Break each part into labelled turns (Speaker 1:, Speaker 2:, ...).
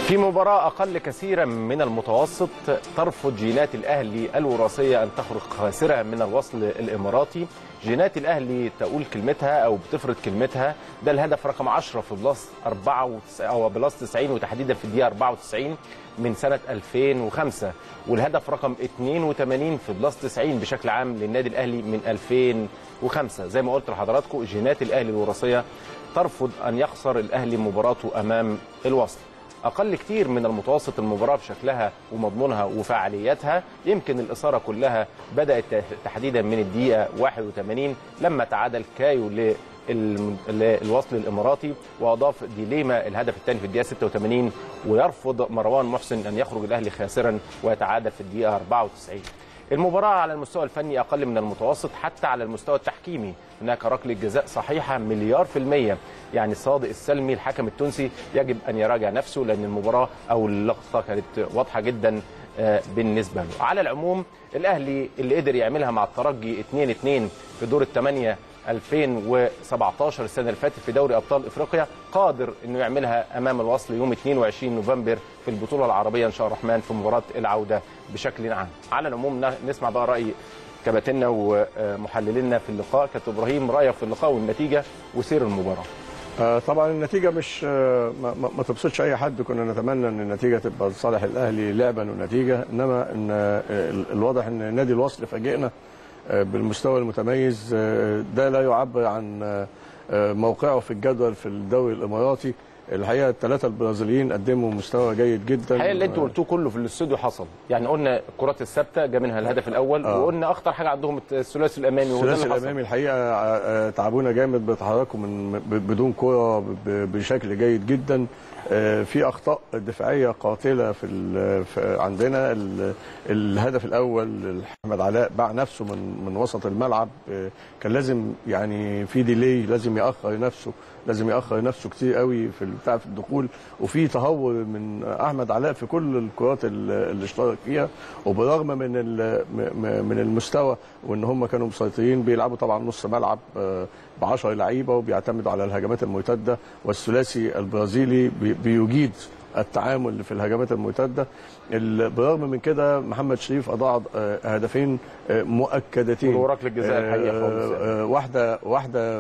Speaker 1: في مباراة أقل كثيرا من المتوسط ترفض جينات الأهلي الوراثية أن تخرج خاسرة من الوصل الإماراتي جينات الأهلي تقول كلمتها أو بتفرض كلمتها ده الهدف رقم 10 في بلس 4 أو بلس 90 وتحديدا في الدقيقة 94 من سنة 2005 والهدف رقم 82 في بلس 90 بشكل عام للنادي الأهلي من 2005 زي ما قلت لحضراتكم جينات الأهلي الوراثية ترفض أن يخسر الأهلي مباراته أمام الوصل اقل كتير من المتوسط المباراه بشكلها ومضمونها وفعاليتها يمكن الاثاره كلها بدات تحديدا من الدقيقه 81 لما تعادل كايو للوصل الاماراتي واضاف ديليما الهدف الثاني في الدقيقه 86 ويرفض مروان محسن ان يخرج الاهلي خاسرا ويتعادل في الدقيقه 94 المباراة على المستوى الفني أقل من المتوسط حتى على المستوى التحكيمي هناك ركلة جزاء صحيحة مليار في المية يعني صادق السلمي الحكم التونسي يجب أن يراجع نفسه لأن المباراة أو اللقطة كانت واضحة جدا بالنسبة له على العموم الأهلي اللي قدر يعملها مع الترجي 2-2 في دور الثمانية 2017 السنه اللي فاتت في دوري ابطال افريقيا قادر انه يعملها امام الوصل يوم 22 نوفمبر في البطوله العربيه ان شاء الرحمن في مباراه العوده بشكل عام. على العموم نسمع بقى راي كباتننا ومحللينا في اللقاء كابتن ابراهيم رايك في اللقاء والنتيجه وسير المباراه.
Speaker 2: آه طبعا النتيجه مش آه ما, ما تبسطش اي حد كنا نتمنى ان النتيجه تبقى لصالح الاهلي لعبا ونتيجه انما ان آه الواضح ان نادي الوصل فاجئنا بالمستوى المتميز ده لا يعبر عن موقعه في الجدول في الدوري الاماراتي الحقيقه الثلاثه البرازيليين قدموا مستوى جيد جدا
Speaker 1: الحقيقه اللي انتوا قلتوه كله في الاستوديو حصل يعني قلنا الكرات الثابته جا منها الهدف الاول آه. وقلنا اخطر حاجه عندهم الثلاثي الامامي
Speaker 2: الثلاثي الامامي الحقيقه تعبونا جامد بيتحركوا من بدون كره بشكل جيد جدا في اخطاء دفاعيه قاتله في عندنا الهدف الاول احمد علاء باع نفسه من من وسط الملعب كان لازم يعني في ديلي لازم ياخر نفسه لازم ياخر نفسه كتير قوي في بتاع في الدخول وفي تهور من احمد علاء في كل الكرات اللي اشترك فيها وبرغم من من المستوى وان هم كانوا مسيطرين بيلعبوا طبعا نص ملعب ب 10 لعيبه وبيعتمدوا على الهجمات المرتده والثلاثي البرازيلي بيجيد التعامل في الهجمات المرتده بالرغم من كده محمد شريف اضاع هدفين مؤكدتين
Speaker 1: وركله الجزاء الحقيقه
Speaker 2: واحده واحده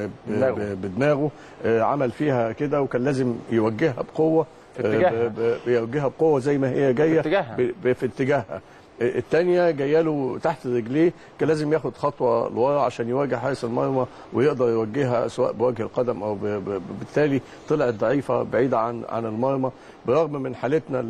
Speaker 2: بدماغه عمل فيها كده وكان لازم يوجهها بقوه
Speaker 1: في اتجاهها
Speaker 2: يوجهها بقوه زي ما هي جايه
Speaker 1: في اتجاهها
Speaker 2: في اتجاهها الثانيه جايه له تحت رجليه كان لازم ياخد خطوه لورا عشان يواجه حارس المرمى ويقدر يوجهها سواء بوجه القدم او بالتالي طلعت ضعيفه بعيده عن عن المرمى برغم من حالتنا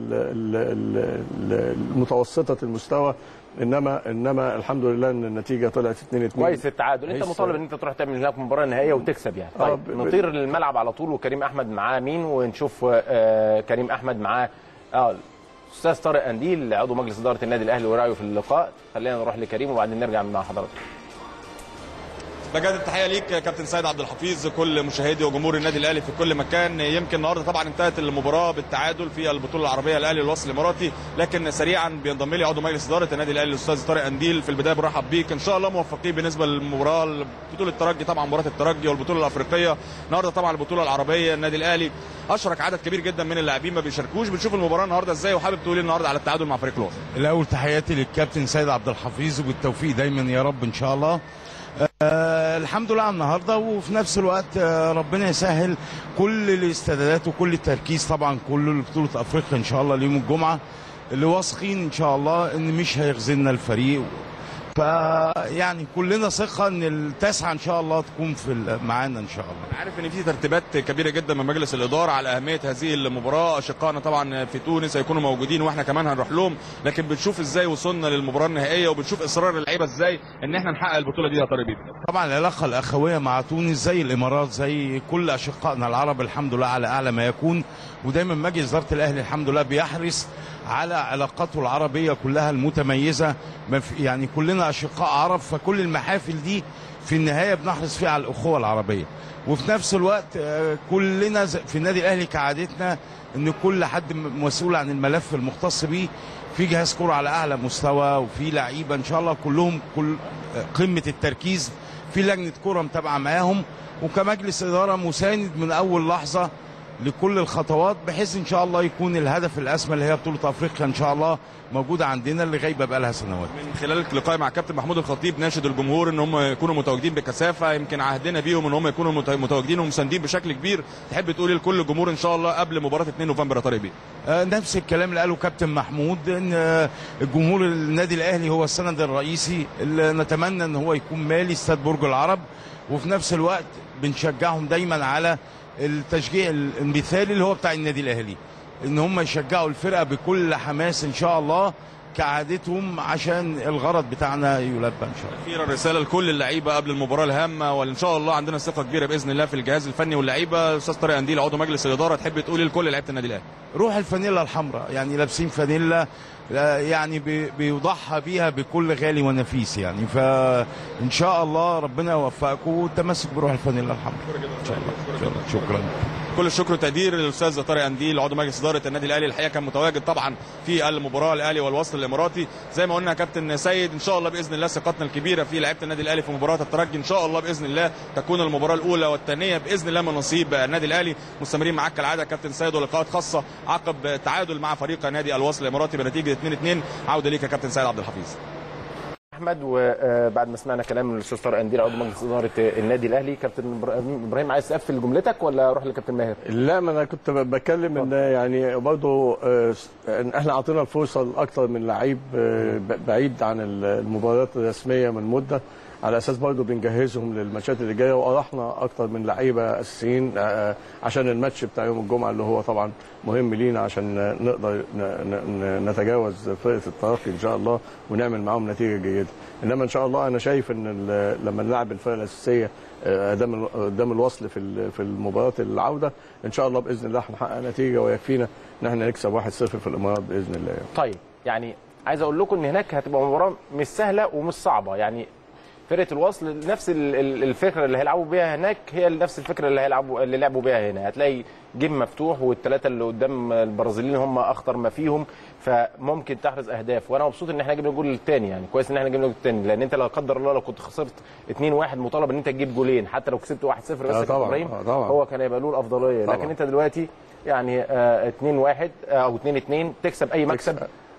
Speaker 2: المتوسطه المستوى انما انما الحمد لله ان النتيجه طلعت 2 2
Speaker 1: كويس التعادل انت مطالب ان انت تروح تعمل هناك مباراه نهائيه وتكسب يعني طيب آه نطير للملعب على طول وكريم احمد معاه مين ونشوف آه كريم احمد معاه اه استاذ طارق انديل عضو مجلس اداره النادي الاهلي ورايه في اللقاء خلينا نروح لكريم وبعدين نرجع مع حضرتك
Speaker 3: بجد التحيه ليك كابتن سيد عبد الحفيظ كل مشاهدي وجمهور النادي الاهلي في كل مكان يمكن النهارده طبعا انتهت المباراه بالتعادل في البطوله العربيه الاهلي الوصل الاماراتي لكن سريعا بينضم لي عضو مجلس اداره النادي الاهلي الاستاذ طارق انديل في البدايه برحب بيك ان شاء الله موفقين بالنسبه للمباراه بطوله الترجي طبعا مباراه الترجي والبطوله الافريقيه النهارده طبعا البطوله العربيه النادي الاهلي اشرك عدد كبير جدا من اللاعبين ما بيشاركوش بنشوف المباراه النهارده ازاي وحابب تقول ايه النهارده على التعادل مع فريق الوصل
Speaker 4: الاول تحياتي للكابتن سيد عبد الحفيظ وبالتوفيق دايما يا رب ان شاء الله آه الحمد لله على النهارده وفي نفس الوقت آه ربنا يسهل كل الاستعدادات وكل التركيز طبعا كل بطوله افريقيا ان شاء الله ليوم الجمعه اللي واثقين ان شاء الله ان مش هيخذلنا الفريق فيعني كلنا ثقه ان التاسعه ان شاء الله تكون في معانا ان شاء الله.
Speaker 3: عارف ان في ترتيبات كبيره جدا من مجلس الاداره على اهميه هذه المباراه، اشقائنا طبعا في تونس هيكونوا موجودين واحنا كمان هنروح لهم، لكن بنشوف ازاي وصلنا للمباراه النهائيه وبنشوف اصرار اللعيبه ازاي ان احنا نحقق البطوله دي يا طارق بيبي.
Speaker 4: طبعا العلاقه الاخويه مع تونس زي الامارات زي كل اشقائنا العرب الحمد لله على اعلى ما يكون ودايما مجلس اداره الاهلي الحمد لله بيحرص على علاقاته العربيه كلها المتميزه يعني كلنا اشقاء عرب فكل المحافل دي في النهايه بنحرص فيها على الاخوه العربيه وفي نفس الوقت كلنا في النادي الاهلي كعادتنا ان كل حد مسؤول عن الملف المختص بيه في جهاز كوره على اعلى مستوى وفي لعيبه ان شاء الله كلهم كل قمه التركيز في لجنه كوره متابعه معاهم وكمجلس اداره مساند من اول لحظه لكل الخطوات بحيث ان شاء الله يكون الهدف الاسمى اللي هي بطوله افريقيا ان شاء الله موجوده عندنا اللي غايبه بقى لها سنوات
Speaker 3: من خلال لقائي مع كابتن محمود الخطيب ناشد الجمهور ان هم يكونوا متواجدين بكثافه يمكن عهدنا بيهم ان هم يكونوا مت- متواجدين ومساندين بشكل كبير تحب تقول لكل الجمهور ان شاء الله قبل مباراه 2 نوفمبر يا طارق بيه
Speaker 4: آه، نفس الكلام اللي قاله كابتن محمود ان آه، الجمهور النادي الاهلي هو السند الرئيسي اللي نتمنى ان هو يكون مالي استاد برج العرب وفي نفس الوقت بنشجعهم دايما على التشجيع المثالي اللي هو بتاع النادي الاهلي ان هم يشجعوا الفرقه بكل حماس ان شاء الله كعادتهم عشان الغرض بتاعنا يلبى ان شاء الله
Speaker 3: اخيرا رساله لكل اللعيبه قبل المباراه الهامه وان شاء الله عندنا ثقه كبيره باذن الله في الجهاز الفني واللعيبه استاذ طارق انديل عضو مجلس الاداره تحب تقول لكل لعيبه النادي الاهلي
Speaker 4: روح الفانيلا الحمراء يعني لابسين فانيلا لا، يعني بي- بيضحى بيها بكل غالي ونفيس يعني فان شاء الله ربنا يوفقكم والتمسك بروح الفانيلا الحمراء ان شاء الله إن شاء الله. شكرا
Speaker 3: كل الشكر والتقدير للاستاذ طارق انديل عضو مجلس اداره النادي الاهلي الحقيقه كان متواجد طبعا في المباراه الاهلي والوصل الاماراتي زي ما قلنا يا كابتن سيد ان شاء الله باذن الله ثقتنا الكبيره في لعيبه النادي الاهلي في مباراه الترجي ان شاء الله باذن الله تكون المباراه الاولى والثانيه باذن الله من نصيب النادي الاهلي مستمرين معاك كالعاده يا كابتن سيد ولقاءات خاصه عقب تعادل مع فريق نادي الوصل الاماراتي بنتيجه 2-2 عوده ليك يا كابتن سيد عبد الحفيظ
Speaker 1: احمد وبعد ما سمعنا كلام الاستاذ طارق انديل عضو مجلس اداره النادي الاهلي كابتن إبرا- ابراهيم عايز تقفل جملتك ولا اروح لكابتن ماهر؟
Speaker 2: لا ما انا كنت ب- بتكلم ان يعني برضه آه، إن احنا اعطينا الفرصه لاكثر من لعيب آه، ب- بعيد عن ال- المباريات الرسميه من مده على اساس برضه بنجهزهم للماتشات اللي جايه وارحنا اكثر من لعيبه اساسيين آه، عشان الماتش بتاع يوم الجمعه اللي هو طبعا مهم لينا عشان نقدر ن- ن- ن- نتجاوز فرقه الترقي ان شاء الله ونعمل معاهم نتيجه جيده انما ان شاء الله انا شايف ان ال- لما نلعب الفرقه الاساسيه آه، قدام ال- قدام الوصل في ال- في المباراه العوده ان شاء الله باذن الله هنحقق نتيجه ويكفينا ان احنا نكسب 1-0 في الامارات باذن الله يعني.
Speaker 1: طيب يعني عايز اقول لكم ان هناك هتبقى مباراه مش سهله ومش صعبه يعني فرقه الوصل نفس ال- ال- الفكره اللي هيلعبوا بيها هناك هي نفس الفكره اللي هيلعبوا اللي لعبوا بيها هنا هتلاقي جيم مفتوح والثلاثه اللي قدام البرازيليين هم اخطر ما فيهم فممكن تحرز اهداف وانا مبسوط ان احنا جبنا الجول الثاني يعني كويس ان احنا جبنا الجول الثاني لان انت لا قدر الله لو كنت خسرت 2-1 مطالب ان انت تجيب جولين حتى لو كسبت 1-0 بس
Speaker 2: آه
Speaker 1: كابتن
Speaker 2: طبعاً،
Speaker 1: ابراهيم
Speaker 2: آه طبعاً.
Speaker 1: هو كان هيبقى له الافضليه
Speaker 2: طبعاً.
Speaker 1: لكن انت دلوقتي يعني آه 2-1 او 2-2 تكسب اي مكسب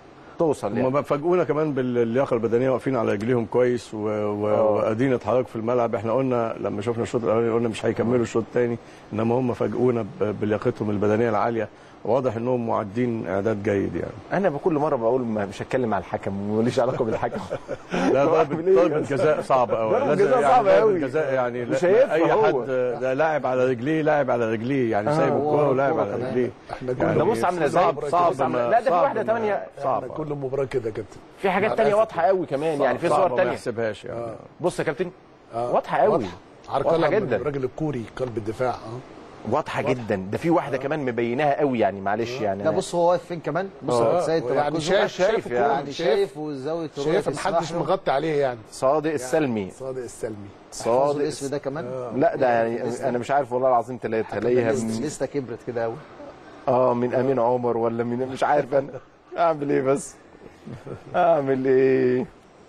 Speaker 1: توصل يعني.
Speaker 2: هم فاجئونا كمان باللياقه البدنيه واقفين على رجليهم كويس و- و-
Speaker 1: آه.
Speaker 2: وقادرين يتحركوا في الملعب احنا قلنا لما شفنا الشوط الاولاني قلنا مش هيكملوا الشوط الثاني انما هم فاجئونا ب- بلياقتهم البدنيه العاليه واضح انهم معدين اعداد جيد يعني
Speaker 1: انا بكل مره بقول ما مش هتكلم على الحكم وماليش علاقه بالحكم
Speaker 2: لا
Speaker 1: هو
Speaker 2: ضربة
Speaker 1: عامل إيه
Speaker 2: ضربة
Speaker 1: بس؟
Speaker 2: جزاء صعبة قوي
Speaker 1: ضربة جزاء
Speaker 2: يعني
Speaker 1: صعبة
Speaker 2: ضربة
Speaker 1: أوي.
Speaker 2: جزاء يعني
Speaker 1: مش
Speaker 2: لا-
Speaker 1: هينفع
Speaker 2: اي
Speaker 1: هو.
Speaker 2: حد ده لاعب على رجليه لاعب على رجليه يعني
Speaker 1: آه،
Speaker 2: سايب
Speaker 5: هو
Speaker 2: الكوره ولاعب
Speaker 5: الكورة
Speaker 2: على
Speaker 5: كمان.
Speaker 2: رجليه
Speaker 5: احنا
Speaker 2: يعني
Speaker 1: ده بص عامله ازاي
Speaker 2: صعب صعب
Speaker 1: بص عاملة-
Speaker 2: ما-
Speaker 1: لا ده في
Speaker 2: صعب
Speaker 1: واحده
Speaker 2: ما-
Speaker 1: ثانيه
Speaker 2: صعب
Speaker 5: احنا كل مباراه كده يا كابتن
Speaker 1: في حاجات
Speaker 5: مع
Speaker 1: تانية
Speaker 5: الأسف.
Speaker 1: واضحه قوي كمان يعني في
Speaker 2: صعب
Speaker 1: صور
Speaker 2: ما
Speaker 1: تانية
Speaker 2: يحسبهاش يعني
Speaker 1: بص يا كابتن
Speaker 5: آه.
Speaker 1: واضحه قوي
Speaker 5: واضحة. عرقلة
Speaker 1: واضحه
Speaker 5: من
Speaker 1: جدا
Speaker 5: الراجل الكوري قلب الدفاع اه
Speaker 1: واضحه جدا ده في واحده كمان مبيناها قوي يعني معلش يعني
Speaker 6: لا بص هو واقف فين كمان بص
Speaker 5: آه.
Speaker 6: يا سيد
Speaker 5: يعني
Speaker 6: تمركزه.
Speaker 5: شايف
Speaker 1: شايف
Speaker 5: شايف
Speaker 1: يعني.
Speaker 6: يعني شايف وزاويه الرؤيه
Speaker 5: شايف محدش
Speaker 6: تسمح له.
Speaker 5: مغطي عليه يعني
Speaker 1: صادق السلمي
Speaker 5: صادق السلمي
Speaker 6: حافظ
Speaker 1: صادق
Speaker 6: الاسم ده كمان
Speaker 1: لا ده يعني انا مش عارف والله العظيم ثلاثه هلاقيها من
Speaker 6: لسه كبرت كده قوي
Speaker 1: اه من امين عمر ولا من مش عارف انا اعمل ايه بس اعمل ايه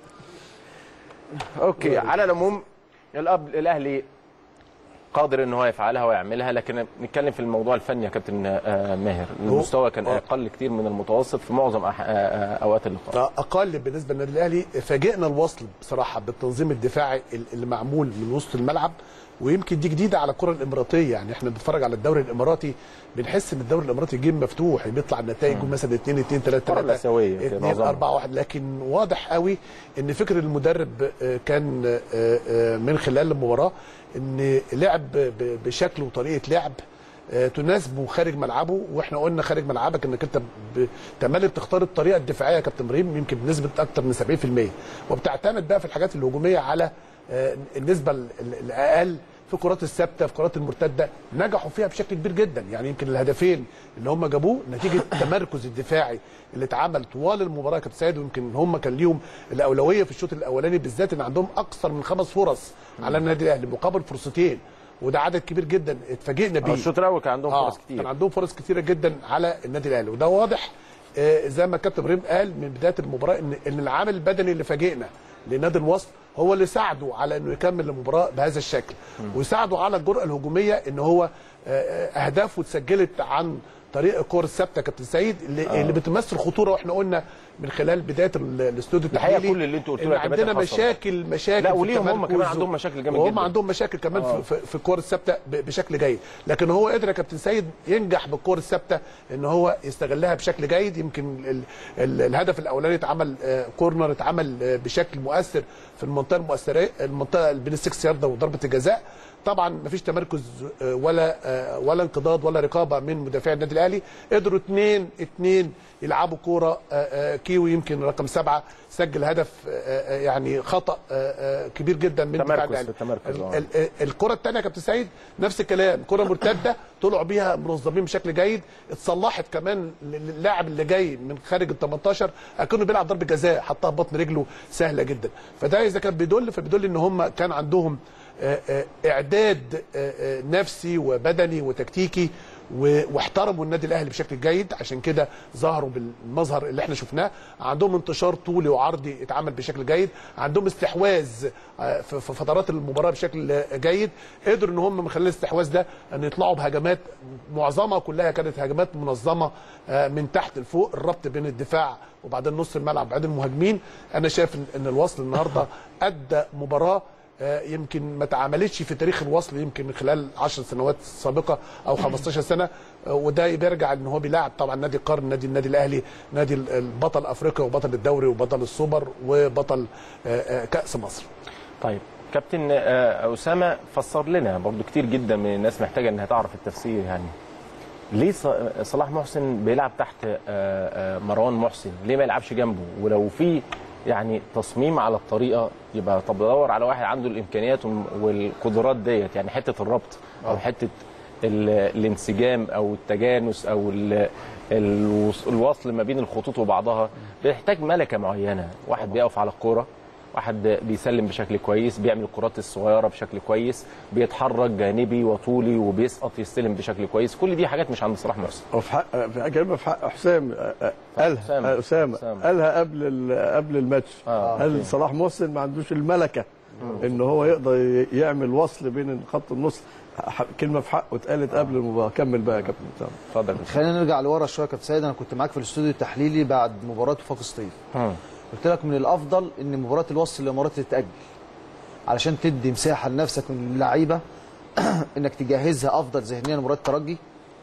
Speaker 1: اوكي على العموم الاب الاهلي قادر ان هو يفعلها ويعملها لكن نتكلم في الموضوع الفني يا كابتن آه، ماهر المستوى كان اقل كتير من المتوسط في معظم أح- آه، آه، اوقات اللقاء
Speaker 5: اقل بالنسبه للنادي الاهلي فاجئنا الوصل بصراحه بالتنظيم الدفاعي اللي معمول من وسط الملعب ويمكن دي جديده على الكره الاماراتيه يعني احنا بنتفرج على الدوري الاماراتي بنحس ان الدوري الاماراتي جيم مفتوح بيطلع النتائج مثلا 2 2 3
Speaker 1: الكرة
Speaker 5: 3
Speaker 1: الآسيوية في
Speaker 5: 2
Speaker 1: معظمها.
Speaker 5: 4 1 لكن واضح قوي ان فكر المدرب آه، كان آه، آه، من خلال المباراه ان لعب ب- بشكل وطريقه لعب آه، تناسبه خارج ملعبه واحنا قلنا خارج ملعبك انك انت ب- تملي بتختار الطريقه الدفاعيه يا كابتن ابراهيم يمكن بنسبه اكتر من 70% وبتعتمد بقى في الحاجات الهجوميه على آه، النسبه ال- ال- الاقل في الكرات الثابته في الكرات المرتده نجحوا فيها بشكل كبير جدا يعني يمكن الهدفين اللي هم جابوه نتيجه التمركز الدفاعي اللي اتعمل طوال المباراه يا كابتن سيد ويمكن هم كان ليهم الاولويه في الشوط الاولاني بالذات ان عندهم اكثر من خمس فرص على النادي الاهلي مقابل فرصتين وده عدد كبير جدا اتفاجئنا
Speaker 1: آه،
Speaker 5: بيه
Speaker 1: الشوط الاول كان عندهم فرص
Speaker 5: كان
Speaker 1: كتير
Speaker 5: عندهم فرص كتيره جدا على النادي الاهلي وده واضح آه، زي ما كابتن ابراهيم قال من بدايه المباراه ان ان العامل البدني اللي فاجئنا لنادي الوصل هو اللي ساعده على انه يكمل المباراه بهذا الشكل وساعده على الجرأه الهجوميه ان هو آه، آه، اهدافه اتسجلت عن طريق الكور الثابته يا كابتن سيد اللي, آه. اللي بتمثل خطوره واحنا قلنا من خلال بدايه ال- الاستوديو
Speaker 1: الحقيقة
Speaker 5: التحليلي
Speaker 1: كل اللي انتوا قلتوه
Speaker 5: إن
Speaker 1: يا كابتن
Speaker 5: عندنا
Speaker 1: حصل.
Speaker 5: مشاكل مشاكل
Speaker 1: لا
Speaker 5: في
Speaker 1: وليهم هم
Speaker 5: التمركز
Speaker 1: كمان
Speaker 5: و-
Speaker 1: عندهم مشاكل جامد
Speaker 5: وهم
Speaker 1: جدا.
Speaker 5: عندهم مشاكل كمان في, في, في الكور الثابته ب- بشكل جيد لكن هو قدر يا كابتن سيد ينجح بالكور الثابته ان هو يستغلها بشكل جيد يمكن ال ال الهدف الاولاني اتعمل آه، كورنر اتعمل آه، بشكل مؤثر في المنطقه المؤثره المنطقه بين السكس يارده وضربه الجزاء طبعا مفيش تمركز آه، ولا آه، ولا انقضاض ولا رقابه من مدافعي النادي الاهلي قدروا اثنين اثنين يلعبوا كوره آه، آه، كيوي يمكن رقم سبعه سجل هدف آه، آه، يعني خطا آه، آه، كبير جدا من دفاع
Speaker 1: تمركز
Speaker 5: الاهلي
Speaker 1: في التمركز،
Speaker 5: ال-
Speaker 1: آه.
Speaker 5: ال- ال- الكره الثانيه يا كابتن سيد نفس الكلام كره مرتده طلعوا بيها منظمين بشكل جيد اتصلحت كمان للاعب اللي جاي من خارج ال 18 اكنه بيلعب ضربه جزاء حطها ببطن رجله سهله جدا فده اذا كان بيدل فبيدل ان هم كان عندهم آه، آه، اعداد آه، آه، نفسي وبدني وتكتيكي و- واحترموا النادي الاهلي بشكل جيد عشان كده ظهروا بالمظهر اللي احنا شفناه عندهم انتشار طولي وعرضي اتعمل بشكل جيد عندهم استحواذ آه، في في فترات المباراه بشكل آه، جيد قدروا ان هم من خلال الاستحواذ ده ان يطلعوا بهجمات معظمها كلها كانت هجمات منظمه آه، من تحت لفوق الربط بين الدفاع وبعدين نص الملعب وبعدين المهاجمين انا شايف إن- ان الوصل النهارده ادى مباراه آه، يمكن ما اتعملتش في تاريخ الوصل يمكن من خلال 10 سنوات سابقه او 15 سنه آه، وده بيرجع ان هو بيلاعب طبعا نادي القرن نادي النادي الاهلي نادي ال- البطل افريقيا وبطل الدوري وبطل السوبر وبطل آه، آه، كاس مصر
Speaker 1: طيب كابتن آه، اسامه فسر لنا برضو كتير جدا من الناس محتاجه انها تعرف التفسير يعني ليه ص- صلاح محسن بيلعب تحت آه، آه، مروان محسن ليه ما يلعبش جنبه ولو في يعني تصميم على الطريقه يبقى طب دور على واحد عنده الامكانيات والم- والقدرات ديت يعني حته الربط او حته ال- الانسجام او التجانس او ال- الوص- الوصل ما بين الخطوط وبعضها بيحتاج ملكه معينه واحد بيقف على الكوره واحد بيسلم بشكل كويس بيعمل الكرات الصغيره بشكل كويس بيتحرك جانبي وطولي وبيسقط يستلم بشكل كويس كل دي حاجات مش عند صلاح محسن
Speaker 2: وفي حق في كلمه في حق حسام آه، آه، قالها
Speaker 1: أسامة.
Speaker 2: آه، اسامه
Speaker 1: أسامة.
Speaker 2: قالها قبل ال- قبل الماتش
Speaker 1: آه،
Speaker 2: قال
Speaker 1: أوكي.
Speaker 2: صلاح محسن ما عندوش الملكه ان هو يقدر ي- يعمل وصل بين خط النص ح- كلمه في حقه اتقالت قبل المباراه كمل بقى يا كابتن اسامه
Speaker 1: اتفضل
Speaker 6: خلينا نرجع لورا شويه يا كابتن سيد انا كنت معاك في الاستوديو التحليلي بعد مباراه وفاق سطيف
Speaker 1: مم.
Speaker 6: قلت لك من الافضل ان مباراه الوصل الاماراتي تتاجل علشان تدي مساحه لنفسك من اللعيبه انك تجهزها افضل ذهنيا لمباراه الترجي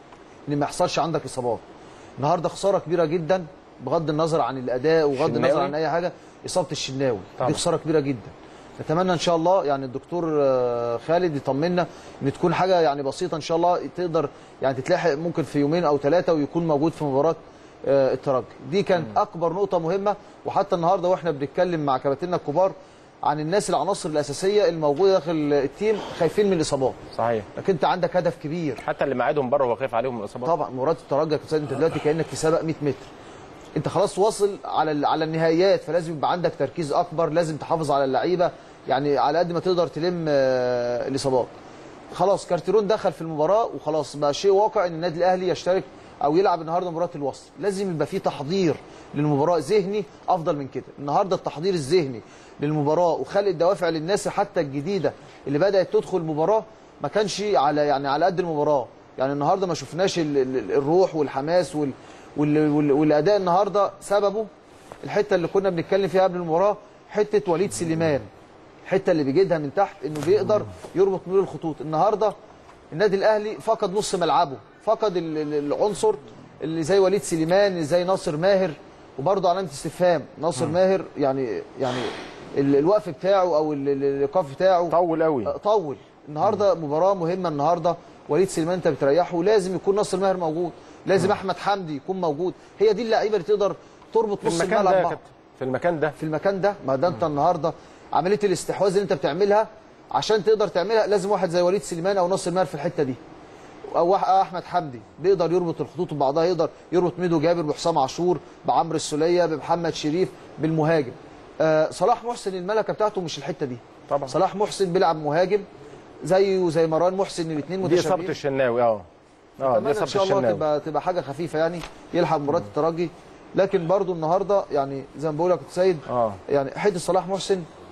Speaker 6: ان ما يحصلش عندك اصابات النهارده خساره كبيره جدا بغض النظر عن الاداء وبغض النظر
Speaker 1: الشناوي؟
Speaker 6: عن اي حاجه اصابه الشناوي
Speaker 1: طبعا.
Speaker 6: دي خساره كبيره جدا نتمنى ان شاء الله يعني الدكتور آه، خالد يطمنا ان تكون حاجه يعني بسيطه ان شاء الله تقدر يعني تتلاحق ممكن في يومين او ثلاثه ويكون موجود في مباراه آه، الترجي دي كانت اكبر نقطه مهمه وحتى النهارده واحنا بنتكلم مع كباتننا الكبار عن الناس العناصر الاساسيه الموجوده داخل التيم خايفين من الاصابات
Speaker 1: صحيح
Speaker 6: لكن انت عندك هدف كبير
Speaker 1: حتى اللي معادهم بره هو خايف عليهم من الاصابات
Speaker 6: طبعا مباراه الترجي يا كابتن سيد، انت دلوقتي كانك في سبق 100 متر انت خلاص واصل على ال- على النهائيات فلازم يبقى عندك تركيز اكبر لازم تحافظ على اللعيبه يعني على قد ما تقدر تلم آه، الاصابات خلاص كارتيرون دخل في المباراه وخلاص بقى شيء واقع ان النادي الاهلي يشترك او يلعب النهارده مباراه الوصل لازم يبقى في تحضير للمباراه ذهني افضل من كده النهارده التحضير الذهني للمباراه وخلق الدوافع للناس حتى الجديده اللي بدات تدخل المباراه ما كانش على يعني على قد المباراه يعني النهارده ما شفناش ال- ال- الروح والحماس وال وال وال والاداء النهارده سببه الحته اللي كنا بنتكلم فيها قبل المباراه حته وليد سليمان الحته اللي بيجيدها من تحت انه بيقدر يربط بين الخطوط النهارده النادي الاهلي فقد نص ملعبه فقد ال- ال- العنصر اللي زي وليد سليمان اللي زي ناصر ماهر وبرضه علامه استفهام ناصر ماهر يعني يعني ال- الوقف بتاعه او ال- ال- الايقاف بتاعه
Speaker 1: طول قوي
Speaker 6: طول النهارده مباراه مهمه النهارده وليد سليمان انت بتريحه لازم يكون ناصر ماهر موجود لازم احمد حمدي يكون موجود هي دي اللعيبه اللي تقدر تربط
Speaker 1: في
Speaker 6: نص
Speaker 1: المكان
Speaker 6: الملعب
Speaker 1: ده يا
Speaker 6: ببعض
Speaker 1: كابتن في المكان ده
Speaker 6: في المكان ده ما ده انت النهارده عمليه الاستحواذ اللي انت بتعملها عشان تقدر تعملها لازم واحد زي وليد سليمان او ناصر ماهر في الحته دي او واحد- احمد حمدي بيقدر يربط الخطوط ببعضها يقدر يربط ميدو جابر بحسام عاشور بعمرو السوليه بمحمد شريف بالمهاجم آه صلاح محسن الملكه بتاعته مش الحته دي
Speaker 1: طبعا.
Speaker 6: صلاح محسن بيلعب مهاجم زيه وزي مروان محسن الاثنين
Speaker 1: دي اصابه
Speaker 6: متشابهين
Speaker 1: الشناوي اه اه دي
Speaker 6: اتمنى ان
Speaker 1: اصابه
Speaker 6: شاء الله
Speaker 1: الشناوي
Speaker 6: تبقى تبقى حاجه خفيفه يعني يلحق مباراه الترجي لكن برضو النهارده يعني زي ما بقول لك يا كابتن سيد
Speaker 1: اه
Speaker 6: يعني حته صلاح محسن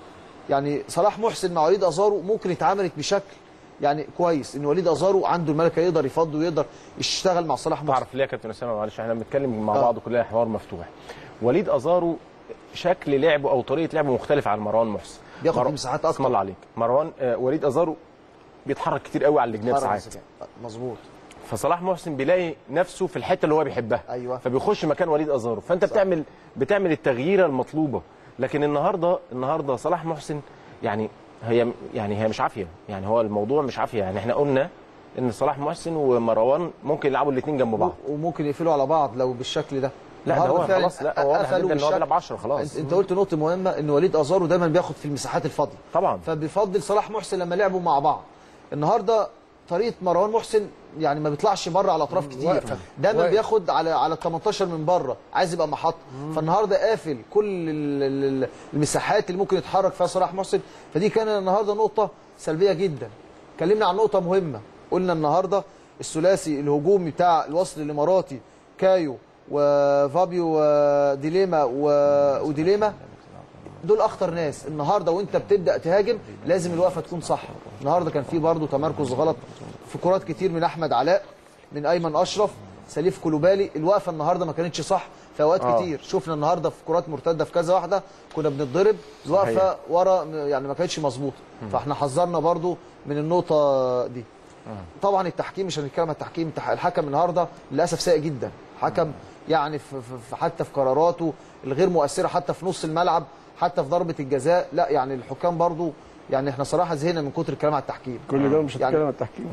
Speaker 6: يعني صلاح محسن مع وليد ازارو ممكن اتعاملت بشكل يعني كويس ان وليد ازارو عنده الملكه يقدر يفضي ويقدر يشتغل مع صلاح محسن
Speaker 1: تعرف ليه يا كابتن اسامه معلش احنا بنتكلم مع
Speaker 6: آه.
Speaker 1: بعض كلنا حوار مفتوح وليد ازارو شكل لعبه او طريقه لعبه مختلف عن مروان محسن
Speaker 6: بياخد
Speaker 1: مر-
Speaker 6: مساحات
Speaker 1: اسم
Speaker 6: اكتر
Speaker 1: الله عليك مروان آه وليد ازارو بيتحرك كتير قوي على الجناب ساعات
Speaker 6: مظبوط
Speaker 1: فصلاح محسن بيلاقي نفسه في الحته اللي هو بيحبها
Speaker 6: أيوة.
Speaker 1: فبيخش مكان وليد ازارو فانت صح. بتعمل بتعمل التغييره المطلوبه لكن النهارده النهارده صلاح محسن يعني هي يعني هي مش عافيه يعني هو الموضوع مش عافيه يعني احنا قلنا ان صلاح محسن ومروان ممكن يلعبوا الاثنين جنب بعض
Speaker 6: وممكن يقفلوا على بعض لو بالشكل ده
Speaker 1: لا ده
Speaker 6: النهاردة
Speaker 1: هو
Speaker 6: فعلاً
Speaker 1: خلاص لا هو واضح
Speaker 6: قفلوا
Speaker 1: جدا ان هو
Speaker 6: بالشكل.
Speaker 1: بيلعب 10 خلاص
Speaker 6: انت, انت قلت نقطه مهمه ان وليد ازارو دايما بياخد في المساحات الفاضيه
Speaker 1: طبعا
Speaker 6: فبيفضل صلاح محسن لما لعبوا مع بعض النهارده طريقه مروان محسن يعني ما بيطلعش بره على اطراف كتير
Speaker 5: واقفة.
Speaker 6: دايما
Speaker 5: واقف.
Speaker 6: بياخد على على ال 18 من بره عايز يبقى محط فالنهارده قافل كل ال- ال- ال- المساحات اللي ممكن يتحرك فيها صلاح محسن فدي كان النهارده نقطه سلبيه جدا اتكلمنا عن نقطه مهمه قلنا النهارده الثلاثي الهجومي بتاع الوصل الاماراتي كايو وفابيو وديليما و- وديليما دول اخطر ناس النهارده وانت بتبدا تهاجم لازم الوقفه تكون صح النهارده كان في برضه تمركز غلط في كرات كتير من احمد علاء من ايمن اشرف سليف كلوبالي الوقفه النهارده ما كانتش صح في اوقات
Speaker 1: آه.
Speaker 6: آه. كتير شفنا النهارده في كرات مرتده في كذا واحده كنا بنتضرب الوقفه
Speaker 1: صحيح.
Speaker 6: ورا يعني ما كانتش مظبوطه فاحنا حذرنا برضه من النقطه دي طبعا التحكيم مش هنتكلم عن التحكيم التح- الحكم النهارده للاسف سيء جدا حكم يعني في في في- حتى في قراراته الغير مؤثره حتى في نص الملعب حتى في ضربه الجزاء لا يعني الحكام برضو يعني احنا صراحه زهقنا من كتر الكلام على التحكيم
Speaker 2: كل ده مش
Speaker 6: يعني-
Speaker 2: هتكلم عن التحكيم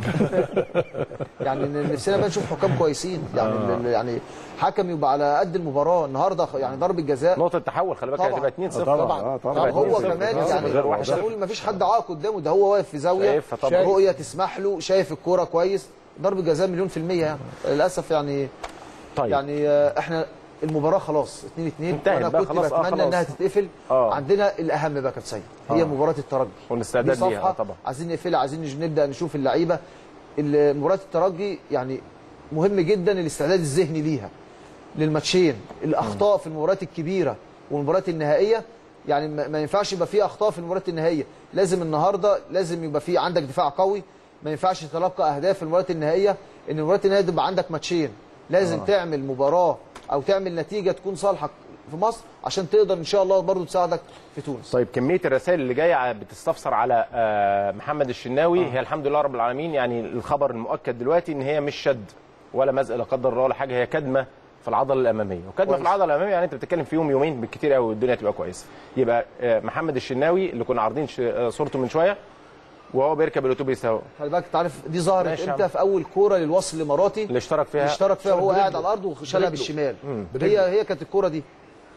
Speaker 6: يعني نفسنا بقى نشوف حكام كويسين يعني ال- يعني حكم يبقى على قد المباراه النهارده يعني ضربه جزاء
Speaker 1: نقطه تحول خلي بالك
Speaker 6: طبعاً.
Speaker 1: هتبقى 2 0
Speaker 2: طبعاً.
Speaker 6: طبعا
Speaker 2: آه، طبعاً.
Speaker 6: طبعا هو
Speaker 1: 2-0
Speaker 6: كمان
Speaker 1: آه،
Speaker 6: يعني
Speaker 1: غير
Speaker 6: مش
Speaker 1: واحد.
Speaker 6: هنقول ما فيش حد عاق قدامه ده هو واقف في زاويه
Speaker 1: شايفها طبعاً.
Speaker 6: رؤيه تسمح له شايف الكوره كويس ضربه جزاء مليون في الميه يعني للاسف يعني
Speaker 1: طيب
Speaker 6: يعني آه، احنا المباراه خلاص 2 2
Speaker 1: انتهت
Speaker 6: وانا
Speaker 1: بقى
Speaker 6: كنت
Speaker 1: خلاص، آه،
Speaker 6: بتمنى
Speaker 1: خلاص.
Speaker 6: انها تتقفل
Speaker 1: آه.
Speaker 6: عندنا الاهم بقى كابتن سيد هي
Speaker 1: آه.
Speaker 6: مباراه الترجي
Speaker 1: والاستعداد
Speaker 6: دي
Speaker 1: ليها
Speaker 6: صفحة
Speaker 1: آه، طبعا
Speaker 6: عايزين نقفلها عايزين نج- نبدا نشوف اللعيبه ال- مباراه الترجي يعني مهم جدا الاستعداد الذهني ليها للماتشين الاخطاء في المباريات الكبيره والمباريات النهائيه يعني ما ما ينفعش يبقى في اخطاء في المباريات النهائيه لازم النهارده لازم يبقى في عندك دفاع قوي ما ينفعش تتلقى اهداف في المباريات النهائيه ان المباريات النهائيه تبقى عندك ماتشين لازم آه. تعمل مباراه او تعمل نتيجه تكون صالحك في مصر عشان تقدر ان شاء الله برضو تساعدك في تونس
Speaker 1: طيب كميه الرسائل اللي جايه بتستفسر على آه، محمد الشناوي هي الحمد لله رب العالمين يعني الخبر المؤكد دلوقتي ان هي مش شد ولا مزق لا قدر الله ولا حاجه هي كدمه في العضله الاماميه وكدمه
Speaker 6: كويس.
Speaker 1: في العضله الاماميه يعني انت بتتكلم في يوم يومين بالكتير قوي والدنيا تبقى كويسه يبقى آه، محمد الشناوي اللي كنا عارضين ش- آه، صورته من شويه وهو بيركب الاتوبيس اهو
Speaker 6: خلي بالك انت عارف دي ظهرت
Speaker 1: ماشي يا
Speaker 6: امتى
Speaker 1: عم.
Speaker 6: في اول كوره للوصل الاماراتي
Speaker 1: اللي اشترك فيها
Speaker 6: اللي اشترك فيها وهو
Speaker 5: برجله.
Speaker 6: قاعد على الارض وشالها
Speaker 5: برجله.
Speaker 6: بالشمال
Speaker 1: مم.
Speaker 6: هي هي كانت الكوره دي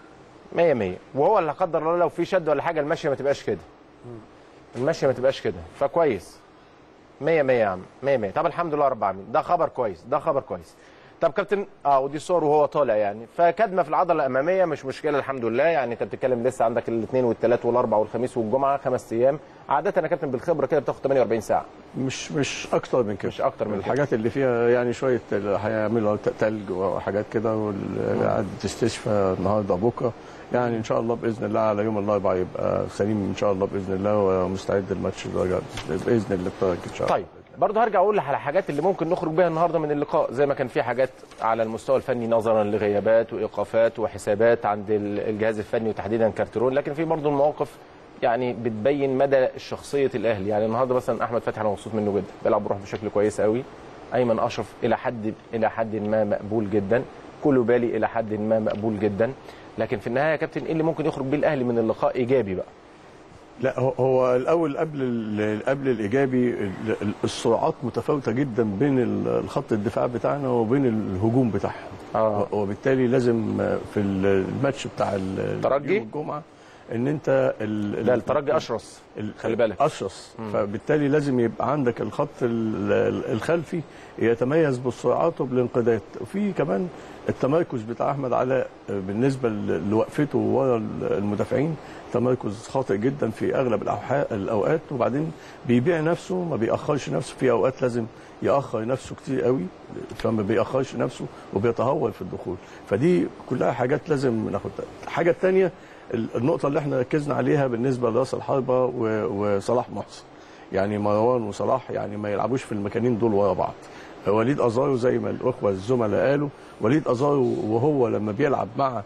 Speaker 1: 100 100 وهو اللي قدر الله لو في شد ولا حاجه المشيه ما تبقاش كده المشيه ما تبقاش كده فكويس 100 100 يا عم 100 100 طب الحمد لله رب العالمين ده خبر كويس ده خبر كويس طب كابتن اه ودي صور وهو طالع يعني فكدمه في العضله الاماميه مش مشكله الحمد لله يعني انت بتتكلم لسه عندك الاثنين والثلاث والاربع والخميس والجمعه خمس ايام عاده يا كابتن بالخبره كده بتاخد 48 ساعه
Speaker 2: مش مش اكتر من كده
Speaker 1: مش أكتر من كده.
Speaker 2: الحاجات اللي فيها يعني شويه اللي هيعملوا ت- تلج وحاجات كده والقعد استشفى النهارده بكره يعني ان شاء الله باذن الله على يوم الاربعاء يبقى سليم ان شاء الله باذن الله ومستعد الماتش الرجاء باذن الله الترجي ان شاء الله
Speaker 1: طيب برضه هرجع اقول على حاجات اللي ممكن نخرج بيها النهارده من اللقاء زي ما كان في حاجات على المستوى الفني نظرا لغيابات وايقافات وحسابات عند ال- الجهاز الفني وتحديدا كارترون لكن في برضه المواقف يعني بتبين مدى شخصيه الاهلي يعني النهارده مثلا احمد فتحي انا مبسوط منه جدا بيلعب بروح بشكل كويس قوي ايمن اشرف الى حد الى حد ما مقبول جدا كله بالي الى حد ما مقبول جدا لكن في النهايه يا كابتن ايه اللي ممكن يخرج بيه الاهلي من اللقاء ايجابي بقى
Speaker 2: لا هو- هو الاول قبل ال- قبل الايجابي ال- ال- السرعات متفاوته جدا بين ال- الخط الدفاع بتاعنا وبين الهجوم بتاعهم
Speaker 1: آه.
Speaker 2: وبالتالي لازم في الماتش بتاع ال-
Speaker 1: الترجي؟
Speaker 2: يوم الجمعه ان انت ال-
Speaker 1: ده
Speaker 2: ال-
Speaker 1: الترجي اشرس
Speaker 2: ال-
Speaker 1: خلي بالك.
Speaker 2: اشرس فبالتالي لازم يبقى عندك الخط ال- ال- الخلفي يتميز بالسرعات وبالانقاذات وفي كمان التمركز بتاع احمد علاء بالنسبه ل- لوقفته ورا المدافعين تمركز خاطئ جدا في اغلب الأوحا- الاوقات وبعدين بيبيع نفسه ما بيأخرش نفسه في اوقات لازم يأخر نفسه كتير قوي فما بيأخرش نفسه وبيتهور في الدخول فدي كلها حاجات لازم ناخدها الحاجه الثانيه ال- النقطه اللي احنا ركزنا عليها بالنسبه لراس الحربه و- وصلاح محسن يعني مروان وصلاح يعني ما يلعبوش في المكانين دول ورا بعض وليد ازارو زي ما الاخوه الزملاء قالوا وليد ازارو وهو لما بيلعب مع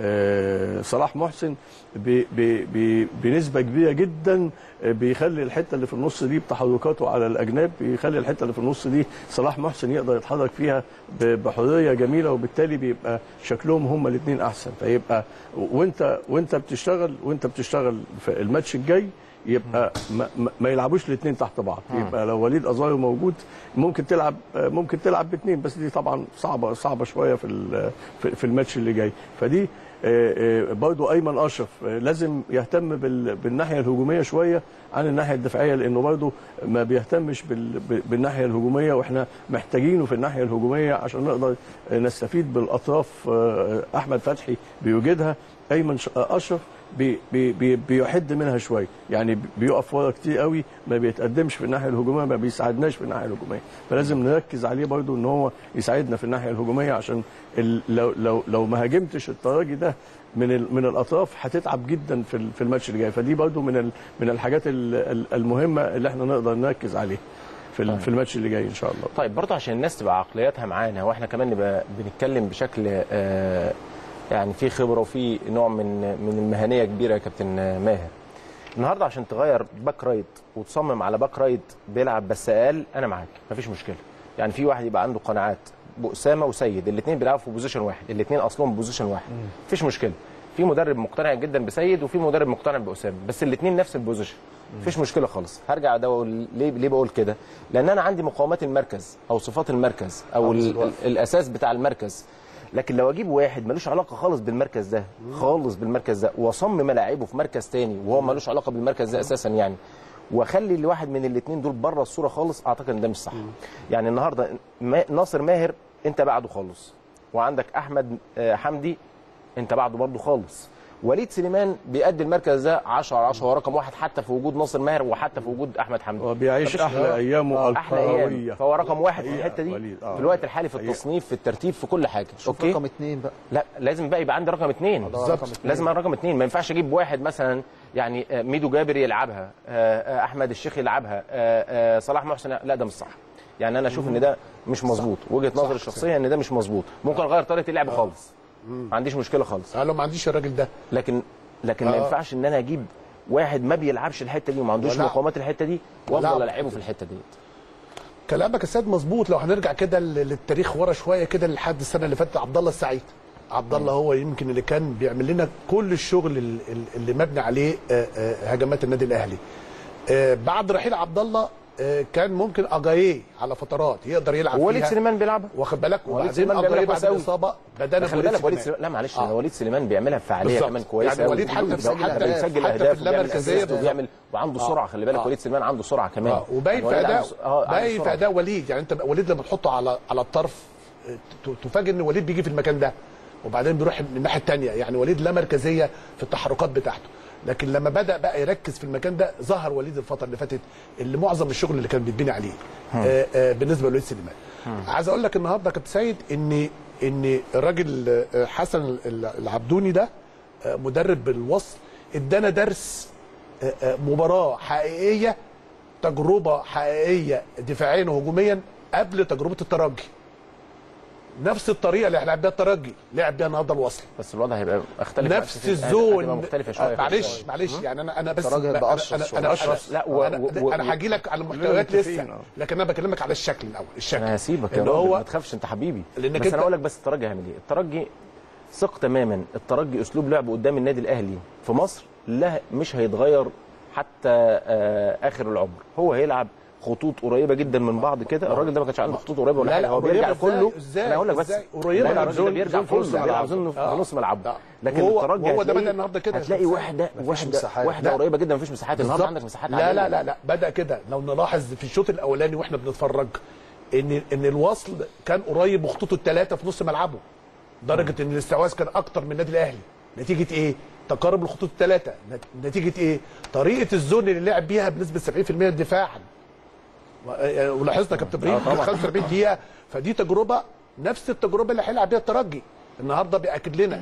Speaker 2: آه، صلاح محسن ب- ب- ب- بنسبه كبيره جدا آه، بيخلي الحته اللي في النص دي بتحركاته على الاجناب بيخلي الحته اللي في النص دي صلاح محسن يقدر يتحرك فيها ب- بحريه جميله وبالتالي بيبقى شكلهم هما الاثنين احسن فيبقى وانت وانت بتشتغل وانت بتشتغل في الماتش الجاي يبقى ما, ما- ما يلعبوش الاثنين تحت بعض يبقى لو وليد ازارو موجود ممكن تلعب ممكن تلعب باثنين بس دي طبعا صعبه صعبه شويه في ال- في في الماتش اللي جاي فدي آه، آه، برضو ايمن اشرف آه، لازم يهتم بال- بالناحيه الهجوميه شويه عن الناحيه الدفاعيه لانه برضو ما بيهتمش بال- ب- بالناحيه الهجوميه واحنا محتاجينه في الناحيه الهجوميه عشان نقدر آه، نستفيد بالاطراف آه، احمد فتحي بيوجدها ايمن ش- آه، اشرف بي بي بي بيحد منها شويه يعني بيقف ورا كتير قوي ما بيتقدمش في الناحيه الهجوميه ما بيساعدناش في الناحيه الهجوميه فلازم نركز عليه برضو ان هو يساعدنا في الناحيه الهجوميه عشان ال لو لو لو ما هاجمتش التراجي ده من ال من الاطراف هتتعب جدا في ال- في الماتش اللي جاي فدي برضو من ال من الحاجات ال- ال- المهمه اللي احنا نقدر نركز عليها في ال- في الماتش اللي جاي ان شاء الله
Speaker 1: طيب برضه عشان الناس تبقى عقلياتها معانا واحنا كمان نبقى بنتكلم بشكل آه، يعني في خبره وفي نوع من من المهنيه كبيره يا كابتن ماهر النهارده عشان تغير باك رايت وتصمم على باك رايت بيلعب بس اقل انا معاك مفيش مشكله يعني في واحد يبقى عنده قناعات بأسامه وسيد الاثنين بيلعبوا في بوزيشن واحد الاثنين اصلهم بوزيشن واحد مفيش مشكله في مدرب مقتنع جدا بسيد وفي مدرب مقتنع بأسامه بس الاثنين نفس البوزيشن مفيش مشكله خالص هرجع ده واقول ليه ليه بقول كده لان انا عندي مقاومات المركز او صفات المركز او ال- ال- الاساس بتاع المركز لكن لو اجيب واحد ملوش علاقه خالص بالمركز ده خالص بالمركز ده واصمم الاعبه في مركز تاني وهو ملوش علاقه بالمركز ده اساسا يعني واخلي الواحد من الاثنين دول بره الصوره خالص اعتقد ان ده مش صح يعني النهارده ما ناصر ماهر انت بعده خالص وعندك احمد آه، حمدي انت بعده برضه خالص وليد سليمان بيأدي المركز ده 10 على 10 هو رقم واحد حتى في وجود ناصر ماهر وحتى في وجود احمد حمدي
Speaker 2: هو بيعيش
Speaker 1: مفيش-
Speaker 2: احلى ايامه
Speaker 1: احلى ايام
Speaker 2: الكرويه
Speaker 1: فهو رقم واحد في
Speaker 2: حقيقة
Speaker 1: الحته دي
Speaker 2: وليد، آه.
Speaker 1: في الوقت الحالي في
Speaker 2: حقيقة.
Speaker 1: التصنيف في الترتيب في كل حاجه
Speaker 6: شوف
Speaker 1: اوكي
Speaker 6: رقم اثنين بقى
Speaker 1: لا لازم بقى يبقى عندي رقم اثنين
Speaker 6: ده رقم اتنين.
Speaker 1: لازم رقم اثنين ما ينفعش اجيب واحد مثلا يعني آه، ميدو جابر يلعبها آه، آه، احمد الشيخ يلعبها آه، آه، صلاح محسن لا ده مش صح يعني انا اشوف ان ده مش مظبوط وجهه نظري الشخصيه ان ده مش مظبوط ممكن اغير طريقه اللعب خالص ما عنديش مشكله خالص
Speaker 5: انا لو ما عنديش الراجل ده
Speaker 1: لكن لكن ما
Speaker 5: آه.
Speaker 1: ينفعش ان انا اجيب واحد ما بيلعبش الحته دي وما عندوش
Speaker 5: ولا-
Speaker 1: مقاومات الحته دي
Speaker 5: ولا
Speaker 1: وافضل
Speaker 5: على
Speaker 1: العبه في الحته دي
Speaker 5: كلامك يا سيد مظبوط لو هنرجع كده ل- للتاريخ ورا شويه كده لحد السنه اللي فاتت عبد الله السعيد عبد الله هو يمكن اللي كان بيعمل لنا كل الشغل ال- ال- اللي مبني عليه آه، آه، هجمات النادي الاهلي آه، بعد رحيل عبد الله آه، كان ممكن اجاييه على فترات يقدر يلعب
Speaker 1: وليد
Speaker 5: فيها
Speaker 1: سليمان بيلعبها
Speaker 5: واخد بالك
Speaker 1: وليد
Speaker 5: وبعدين
Speaker 1: سليمان بيعملها
Speaker 5: اجاييه
Speaker 1: كويس
Speaker 5: بعد
Speaker 1: قوي.
Speaker 5: الاصابه بدانا
Speaker 1: خلي بالك وليد سليمان لا معلش
Speaker 5: آه.
Speaker 1: آه. وليد سليمان بيعملها بفعاليه
Speaker 5: بالظبط.
Speaker 1: كمان كويسه
Speaker 5: يعني وليد
Speaker 1: أوي.
Speaker 5: حتى-
Speaker 1: بيسجل
Speaker 5: حتى-
Speaker 1: بيسجل
Speaker 5: حتى في
Speaker 1: اهداف وبيعمل
Speaker 5: اللامركزية
Speaker 1: أسيست وبيعمل وعنده
Speaker 5: آه.
Speaker 1: سرعه خلي بالك
Speaker 5: آه.
Speaker 1: وليد سليمان عنده سرعه كمان
Speaker 5: اه وباين
Speaker 1: يعني
Speaker 5: في
Speaker 1: وليد
Speaker 5: اداء
Speaker 1: عنده- آه، عنده
Speaker 5: باين في
Speaker 1: سرعة.
Speaker 5: اداء وليد يعني انت وليد لما تحطه على على الطرف آه، ت- تفاجئ ان وليد بيجي في المكان ده وبعدين بيروح من الناحيه الثانيه يعني وليد لا مركزيه في التحركات بتاعته لكن لما بدا بقى يركز في المكان ده ظهر وليد الفتره اللي فاتت اللي معظم الشغل اللي كان بيتبني عليه آه آه بالنسبه لوليد سليمان عايز اقول لك النهارده يا كابتن سيد ان ان الراجل آه، حسن العبدوني ده آه، مدرب بالوصل ادانا درس آه، آه، مباراه حقيقيه تجربه حقيقيه دفاعيا وهجوميا قبل تجربه الترجي نفس الطريقه اللي لعب بيها الترجي لعب بيها النهارده الوصل
Speaker 1: بس الوضع هيبقى اختلف
Speaker 5: نفس
Speaker 1: هتبقى
Speaker 5: الزون
Speaker 1: مختلفه شويه
Speaker 5: آه، معلش معلش يعني انا انا بس
Speaker 6: الترجي هيبقى
Speaker 5: أنا-
Speaker 6: أشرس
Speaker 5: انا
Speaker 6: شوية.
Speaker 5: انا
Speaker 1: أشرس.
Speaker 5: أنا-
Speaker 1: لا، و-
Speaker 5: انا,
Speaker 1: و- و-
Speaker 5: أنا هاجي لك على المحتويات
Speaker 2: متفقين،
Speaker 5: لسه
Speaker 2: آه.
Speaker 5: لكن انا بكلمك على الشكل الاول الشكل
Speaker 1: انا هسيبك يا
Speaker 5: اللي
Speaker 1: راجل
Speaker 5: هو-
Speaker 1: ما تخافش انت حبيبي
Speaker 5: لأنك
Speaker 1: بس
Speaker 5: أنت-
Speaker 1: انا اقول لك بس الترجي هيعمل ايه الترجي ثق تماما الترجي اسلوب لعبه قدام النادي الاهلي في مصر لا مش هيتغير حتى آه اخر العمر هو هيلعب خطوط قريبه جدا من بعض كده الراجل ده ما كانش عنده خطوط قريبه ولا
Speaker 5: لا،
Speaker 1: حاجه
Speaker 5: لا،
Speaker 1: هو
Speaker 5: قريبة
Speaker 1: بيرجع
Speaker 5: إزاي؟
Speaker 1: كله
Speaker 5: إزاي؟
Speaker 1: انا هقول لك بس
Speaker 5: إزاي؟ قريبة
Speaker 1: لا،
Speaker 5: من
Speaker 1: الراجل ده
Speaker 5: زون-
Speaker 1: بيرجع
Speaker 5: زون في
Speaker 1: كله
Speaker 5: نص
Speaker 1: بيلعب
Speaker 5: ملعب.
Speaker 1: زون في
Speaker 5: آه.
Speaker 1: نص ملعبه
Speaker 5: آه.
Speaker 1: لكن
Speaker 5: وهو-
Speaker 1: الترجي
Speaker 5: وهو ده
Speaker 1: هتلاقيه-
Speaker 5: بدأ النهارده كده يا
Speaker 1: هتلاقي
Speaker 5: أستاذ
Speaker 1: واحده واحده
Speaker 6: مساحات.
Speaker 1: واحده
Speaker 5: لا.
Speaker 1: قريبه جدا مفيش مساحات النهارده
Speaker 5: بالظبط.
Speaker 1: عندك مساحات
Speaker 5: لا
Speaker 1: عالية.
Speaker 5: لا لا لا بدا كده لو نلاحظ في الشوط الاولاني واحنا بنتفرج ان ان الوصل كان قريب وخطوطه الثلاثه في نص ملعبه درجه ان الاستحواذ كان اكتر من النادي الاهلي نتيجه ايه تقارب الخطوط الثلاثه نت- نتيجه ايه طريقه الزون اللي لعب بيها بنسبه 70% دفاعا و- ولاحظنا كابتن ابراهيم
Speaker 1: آه، طبعا.
Speaker 5: 45 دقيقه فدي تجربه نفس التجربه اللي هيلعب بيها الترجي النهارده بياكد لنا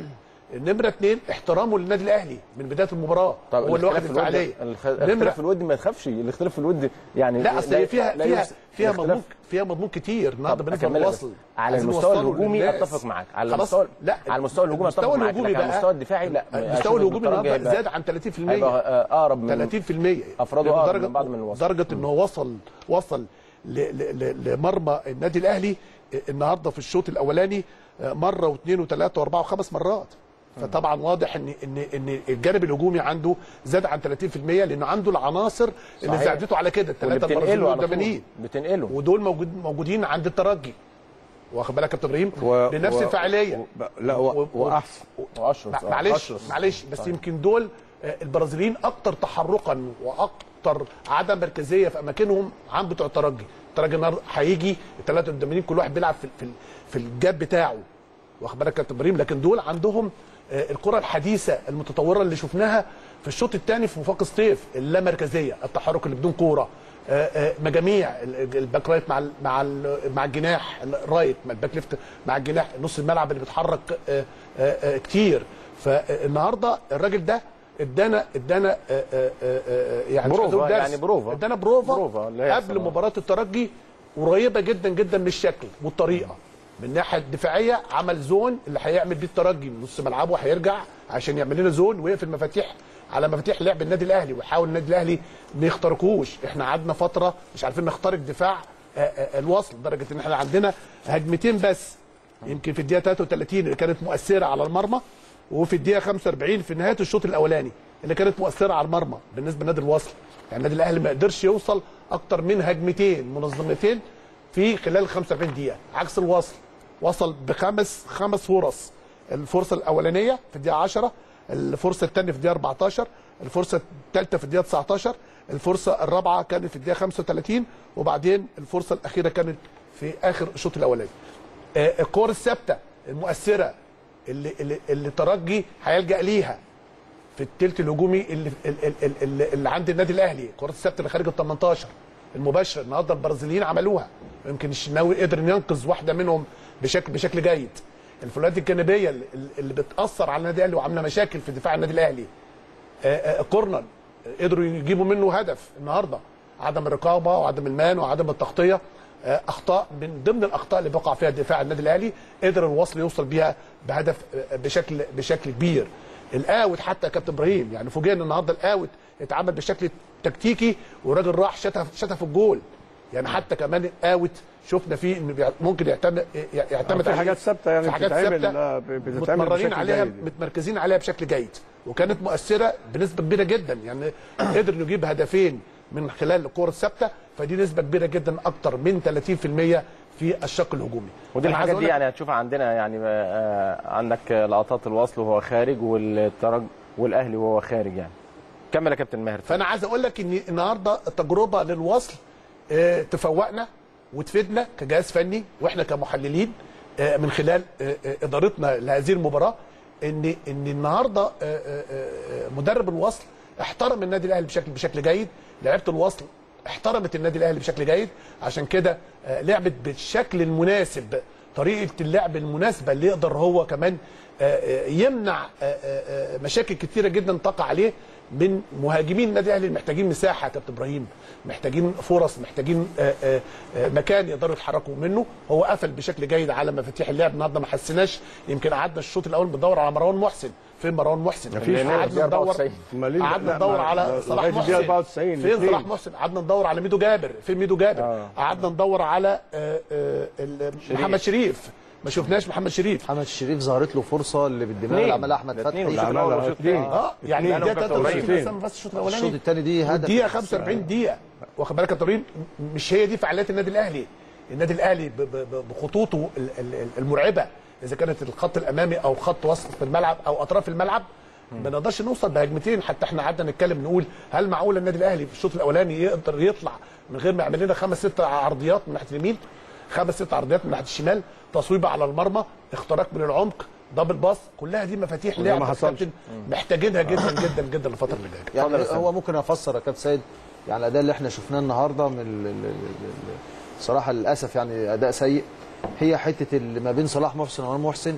Speaker 5: نمره اثنين احترامه للنادي الاهلي من بدايه المباراه هو اللي واخد
Speaker 1: الاختلاف في الود-
Speaker 5: الفعاليه
Speaker 1: الخ- الاختلاف في الود ما تخافش الاختلاف في الود يعني
Speaker 5: لا اصل هي فيها
Speaker 1: لا
Speaker 5: فيها
Speaker 1: يفس-
Speaker 5: فيها
Speaker 1: الاختلاف-
Speaker 5: مضمون فيها مضمون كتير النهارده
Speaker 1: طب
Speaker 5: بالنسبه
Speaker 1: أكملك
Speaker 5: للوصل
Speaker 1: بس. على
Speaker 5: عايزين
Speaker 1: المستوى
Speaker 5: نوصله
Speaker 1: الهجومي
Speaker 5: للناس.
Speaker 1: اتفق معاك على
Speaker 5: خلاص
Speaker 1: المستوى
Speaker 5: لا
Speaker 1: على المستوى الهجومي اتفق
Speaker 5: المستوى
Speaker 1: معاك
Speaker 5: الهجومي
Speaker 1: لكن على
Speaker 5: بقى-
Speaker 1: المستوى الدفاعي لا
Speaker 5: المستوى
Speaker 1: أشوف
Speaker 5: الهجومي
Speaker 1: الترجي
Speaker 5: النهارده
Speaker 1: هيبقى-
Speaker 5: زاد عن 30%
Speaker 1: هيبقى آه، اقرب من
Speaker 5: 30%
Speaker 1: أفراده أقرب
Speaker 5: لدرجة
Speaker 1: من بعض من الوسط.
Speaker 5: درجة ان هو وصل وصل ل- ل- ل- لمرمى النادي الاهلي النهارده في الشوط الاولاني مره واثنين وثلاثه واربعه وخمس مرات فطبعا واضح ان ان ان الجانب الهجومي عنده زاد عن 30% لانه عنده العناصر اللي
Speaker 1: صحيح.
Speaker 5: ساعدته على كده
Speaker 1: واللي
Speaker 5: الثلاثه
Speaker 1: بتنقله
Speaker 5: البرازيليين
Speaker 1: على طول
Speaker 5: واليابانيين
Speaker 1: بتنقله
Speaker 5: ودول موجود موجودين عند الترجي واخد بالك يا كابتن ابراهيم
Speaker 2: و-
Speaker 5: بنفس
Speaker 2: و-
Speaker 5: الفعاليه
Speaker 2: و- لا و-
Speaker 5: و-
Speaker 2: واحسن
Speaker 1: واشرف
Speaker 5: مع- معلش
Speaker 1: أشرف.
Speaker 5: معلش بس يمكن دول آه، البرازيليين اكتر تحركا واكتر عدم مركزيه في اماكنهم عن بتوع الترجي الترجي النهارده هيجي الثلاثه قدامين كل واحد بيلعب في في في الجاب بتاعه واخد بالك يا كابتن ابراهيم لكن دول عندهم آه، الكره الحديثه المتطوره اللي شفناها في الشوط الثاني في وفاق سطيف اللامركزيه التحرك اللي بدون كوره آه، آه، مجاميع ال- الباك رايت مع ال مع ال مع الجناح الرايت مع الباك ليفت مع الجناح نص الملعب اللي بيتحرك آه، آه، آه، كتير فالنهارده الراجل ده ادانا ادانا آه، آه، آه، آه، يعني مش
Speaker 1: بروفا،
Speaker 5: عايز أقول درس.
Speaker 1: يعني بروفا.
Speaker 5: ادانا بروفا,
Speaker 1: بروفا اللي هيحصل.
Speaker 5: قبل مباراه الترجي قريبه جدا جدا من الشكل والطريقه من الناحيه الدفاعيه عمل زون اللي هيعمل بيه الترجي من نص ملعبه هيرجع عشان يعمل لنا زون ويقفل مفاتيح على مفاتيح لعب النادي الاهلي ويحاول النادي الاهلي ما يخترقوش احنا قعدنا فتره مش عارفين نخترق دفاع آه، آه، الوصل لدرجه ان احنا عندنا هجمتين بس يمكن في الدقيقه 33 اللي كانت مؤثره على المرمى وفي الدقيقه 45 في نهايه الشوط الاولاني اللي كانت مؤثره على المرمى بالنسبه لنادي الوصل يعني النادي الاهلي ما قدرش يوصل اكتر من هجمتين منظمتين في خلال 45 دقيقه عكس الوصل وصل بخمس خمس فرص الفرصه الاولانيه في الدقيقه 10 الفرصه الثانيه في الدقيقه 14 الفرصه الثالثه في الدقيقه 19 الفرصه الرابعه كانت في الدقيقه 35 وبعدين الفرصه الاخيره كانت في اخر الشوط الاولاني آه، الكور الثابته المؤثره اللي اللي, اللي ترجي هيلجا ليها في الثلث الهجومي اللي, اللي, اللي, اللي عند النادي الاهلي الكرات الثابته اللي خارج ال 18 المباشره النهارده البرازيليين عملوها يمكن الشناوي قدر انه ينقذ واحده منهم بشكل بشكل جيد الفولات الجانبيه اللي, اللي بتاثر على النادي الاهلي وعامله مشاكل في دفاع النادي الاهلي آه، آه، كورنر قدروا يجيبوا منه هدف النهارده عدم الرقابه وعدم المان وعدم التغطيه آه، اخطاء من ضمن الاخطاء اللي بقع فيها دفاع النادي الاهلي قدر الوصل يوصل بيها بهدف آه، بشكل بشكل كبير الاوت حتى يا كابتن ابراهيم يعني فوجئنا النهارده الاوت اتعمل بشكل تكتيكي والراجل راح شتها شتها في الجول يعني حتى كمان اوت شفنا فيه انه بيع- ممكن يعتمد يعتمد
Speaker 2: في
Speaker 5: عليه.
Speaker 2: حاجات ثابته يعني
Speaker 5: في حاجات
Speaker 2: بتتعمل
Speaker 5: ثابته
Speaker 2: آه، بتتعمل
Speaker 5: متمرنين
Speaker 2: بشكل
Speaker 5: عليها
Speaker 2: جيد.
Speaker 5: متمركزين عليها بشكل جيد وكانت مؤثره بنسبه كبيره جدا يعني قدر نجيب هدفين من خلال الكره الثابته فدي نسبه كبيره جدا اكتر من 30% في الشق الهجومي
Speaker 1: ودي
Speaker 5: أنا عايز
Speaker 1: الحاجات دي
Speaker 5: أقول لك-
Speaker 1: يعني هتشوفها عندنا يعني آه، عندك لقطات الوصل وهو خارج والترج والاهلي وهو خارج يعني كمل يا كابتن ماهر
Speaker 5: فانا عايز اقول لك ان النهارده تجربه للوصل آه، تفوقنا وتفيدنا كجهاز فني واحنا كمحللين آه، من خلال آه، آه، ادارتنا لهذه المباراه ان ان النهارده آه، آه، آه، مدرب الوصل احترم النادي الاهلي بشكل بشكل جيد لعيبه الوصل احترمت النادي الاهلي بشكل جيد عشان كده آه، لعبت بالشكل المناسب طريقه اللعب المناسبه اللي يقدر هو كمان آه، آه، يمنع آه، آه، آه، مشاكل كتيره جدا تقع عليه من مهاجمين النادي الاهلي اللي محتاجين مساحه يا كابتن ابراهيم محتاجين فرص محتاجين آه، آه، آه، مكان يقدروا يتحركوا منه هو قفل بشكل جيد على مفاتيح اللعب النهارده ما حسيناش يمكن قعدنا الشوط الاول بندور على مروان محسن فين مروان محسن
Speaker 2: مفيش.
Speaker 5: قعدنا ندور
Speaker 1: 94.
Speaker 2: أمال ليه؟
Speaker 5: قعدنا
Speaker 2: لا،
Speaker 5: ندور
Speaker 2: ما-
Speaker 5: على
Speaker 2: لغاية
Speaker 5: صلاح
Speaker 2: الدقيقة
Speaker 5: محسن
Speaker 2: 94
Speaker 5: فين
Speaker 2: الاثنين.
Speaker 5: صلاح محسن قعدنا ندور على ميدو جابر فين ميدو جابر
Speaker 1: آه.
Speaker 5: قعدنا ندور على آه، آه، ال- محمد شريف ما شفناش محمد شريف
Speaker 6: محمد شريف ظهرت له فرصه اللي بالدماغ
Speaker 1: اثنين.
Speaker 6: اللي عملها احمد
Speaker 1: الاثنين
Speaker 6: فتحي
Speaker 1: والشوط
Speaker 2: عملها
Speaker 1: الأول والشوط
Speaker 2: اثنين.
Speaker 1: الثاني.
Speaker 5: اه يعني
Speaker 1: اثنين
Speaker 5: الدقيقه
Speaker 1: وكابتن
Speaker 5: 33
Speaker 1: إبراهيم.
Speaker 5: بس بس الشوط
Speaker 6: الشوط
Speaker 5: الاولاني
Speaker 6: الثاني دي هدف
Speaker 5: والدقيقه 45 دقيقه واخد بالك يا طارين مش هي دي فعاليات النادي الاهلي النادي الاهلي ب- ب- بخطوطه ال- ال- المرعبه اذا كانت الخط الامامي او خط وسط الملعب او اطراف الملعب ما نقدرش نوصل بهجمتين حتى احنا قعدنا نتكلم نقول هل معقول النادي الاهلي في الشوط الاولاني يقدر يطلع من غير ما يعمل لنا خمس ست عرضيات من ناحيه اليمين خمس ست عرضيات من ناحيه الشمال تصويبه على المرمى اختراق من العمق دبل باص كلها دي مفاتيح
Speaker 2: وده ما
Speaker 5: لعب يا
Speaker 2: حصلش.
Speaker 5: كابتن محتاجينها جدا جدا جدا الفتره اللي جايه
Speaker 6: يعني
Speaker 1: اتفضل يا
Speaker 6: هو ممكن افسر يا كابتن سيد يعني الاداء اللي احنا شفناه النهارده من ال- ال- ال- ال- صراحه للاسف يعني اداء سيء هي حته اللي ما بين صلاح محسن ومروان محسن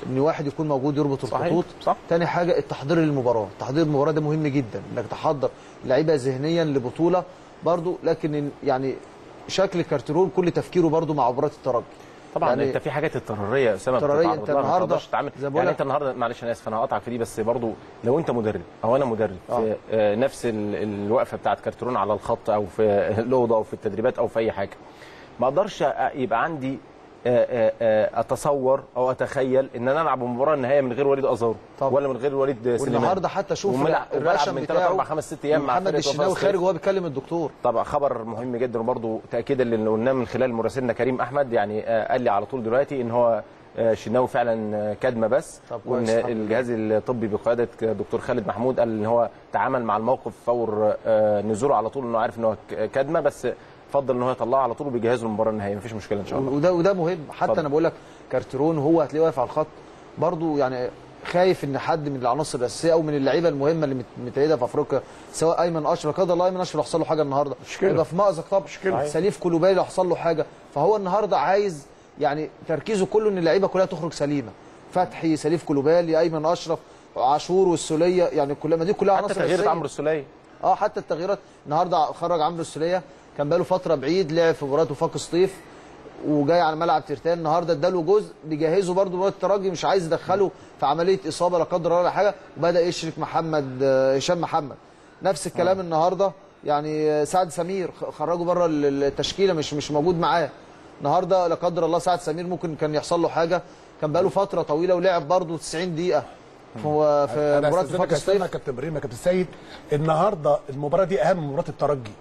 Speaker 6: ان واحد يكون موجود يربط
Speaker 1: صحيح،
Speaker 6: الخطوط
Speaker 1: صح.
Speaker 6: تاني حاجه التحضير للمباراه تحضير المباراه ده مهم جدا انك تحضر لعيبه ذهنيا لبطوله برضو لكن يعني شكل كارترون كل تفكيره برضو مع مباراه الترجي
Speaker 1: طبعا
Speaker 6: يعني
Speaker 1: يعني انت في حاجات التراريه يا اسامه
Speaker 6: الترارية
Speaker 1: بتتعرض
Speaker 6: انت
Speaker 1: لها، ما
Speaker 6: النهاردة
Speaker 1: تقدرش تتعامل
Speaker 6: زي ما بقول
Speaker 1: يعني
Speaker 6: لك-
Speaker 1: انت النهارده معلش انا اسف انا هقطعك في دي بس برضو لو انت مدرب او انا مدرب في
Speaker 6: آه.
Speaker 1: آه، نفس ال- الوقفه بتاعت كارترون على الخط او في الاوضه او في التدريبات او في اي حاجه ما اقدرش أ- يبقى عندي آه، آه، آه، اتصور او اتخيل ان انا العب المباراه النهائيه من غير وليد ازارو
Speaker 6: طبعا.
Speaker 1: ولا من غير وليد سليمان
Speaker 6: والنهارده حتى شوف
Speaker 1: وملعب
Speaker 6: الرشم
Speaker 1: من 3
Speaker 6: بتاعه
Speaker 1: 4 5 6 ايام مع
Speaker 6: محمد
Speaker 1: فرقة
Speaker 6: الشناوي
Speaker 1: وفاء
Speaker 6: خارج وهو بيكلم الدكتور
Speaker 1: طبعا خبر مهم جدا وبرضه تاكيدا للي قلناه من خلال مراسلنا كريم احمد يعني آه، قال لي على طول دلوقتي ان هو آه، شناوي فعلا آه، كدمه بس
Speaker 6: طب
Speaker 1: وان
Speaker 6: كويس، الحمد لله.
Speaker 1: الجهاز الطبي بقياده دكتور خالد محمود قال ان هو تعامل مع الموقف فور آه، نزوله على طول انه عارف ان هو ك- كدمه بس فضل ان هو يطلعه على طول وبيجهزه للمباراه النهائيه مفيش مشكله ان شاء الله
Speaker 6: وده وده مهم حتى
Speaker 1: اتفضل.
Speaker 6: انا بقول لك كارترون هو هتلاقيه واقف على الخط برضو يعني خايف ان حد من العناصر الاساسيه او من اللعيبه المهمه اللي مت- متأيده في افريقيا سواء ايمن اشرف قدر الله ايمن اشرف لو حصل له حاجه النهارده
Speaker 2: مشكلة.
Speaker 6: يبقى في مأزق طبعا
Speaker 2: مشكلة.
Speaker 6: سليف كولوبالي لو حصل له حاجه فهو النهارده عايز يعني تركيزه كله ان اللعيبه كلها تخرج سليمه فتحي سليف كولوبالي ايمن اشرف عاشور والسوليه يعني كلها ما دي كلها
Speaker 1: حتى
Speaker 6: عناصر
Speaker 1: تغيير
Speaker 6: أساسية.
Speaker 1: عمرو السوليه
Speaker 6: اه حتى التغييرات النهارده خرج عمرو السوليه كان بقاله فتره بعيد لعب في مباراه وفاق سطيف وجاي على ملعب ترتان النهارده اداله جزء بيجهزه برده مباراه الترجي مش عايز يدخله في عمليه اصابه لا قدر الله ولا حاجه وبدا يشرك محمد آه، هشام محمد نفس الكلام النهارده يعني آه، سعد سمير خ- خرجه بره ال- التشكيله مش مش موجود معاه النهارده لا قدر الله سعد سمير ممكن كان يحصل له حاجه كان بقاله فتره طويله ولعب برده 90 دقيقه في في
Speaker 5: انا
Speaker 6: مباراه
Speaker 5: استاذنك
Speaker 6: وفاق
Speaker 5: استنى يا
Speaker 6: سطيف
Speaker 5: كابتن ابراهيم يا كابتن سيد النهارده المباراه دي اهم من مباراه الترجي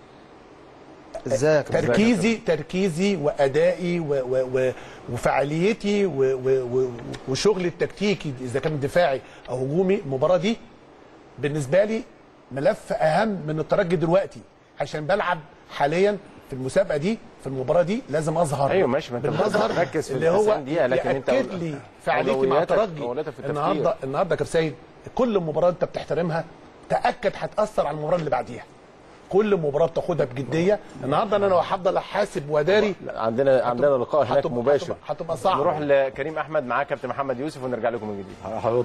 Speaker 6: ازاي يا كابتن؟
Speaker 5: تركيزي تركيزي وادائي و و و وفعاليتي و و و وشغلي التكتيكي اذا كان دفاعي او هجومي المباراه دي بالنسبه لي ملف اهم من الترجي دلوقتي عشان بلعب حاليا في المسابقه دي في المباراه دي لازم اظهر
Speaker 1: ايوه ماشي، ما انت
Speaker 5: بالمظهر
Speaker 1: ركز في
Speaker 5: اللي
Speaker 1: ال
Speaker 5: هو
Speaker 1: 90 دقيقة، لكن انت
Speaker 5: ياكد
Speaker 1: أول-
Speaker 5: لي فعاليتي مع
Speaker 1: أولوياتك-
Speaker 5: الترجي
Speaker 1: أولوياتك في التفكير.
Speaker 5: النهارده النهارده يا كابتن سيد كل مباراه انت بتحترمها تاكد هتاثر على المباراه اللي بعديها كل مباراه بتاخدها بجديه النهارده انا لو هفضل احاسب واداري
Speaker 1: لا، عندنا عندنا لقاء هناك
Speaker 5: هتبقى-
Speaker 1: مباشر
Speaker 5: هتبقى- هتبقى صعبة.
Speaker 1: نروح لكريم احمد معاه كابتن محمد يوسف ونرجع لكم من جديد
Speaker 2: هرد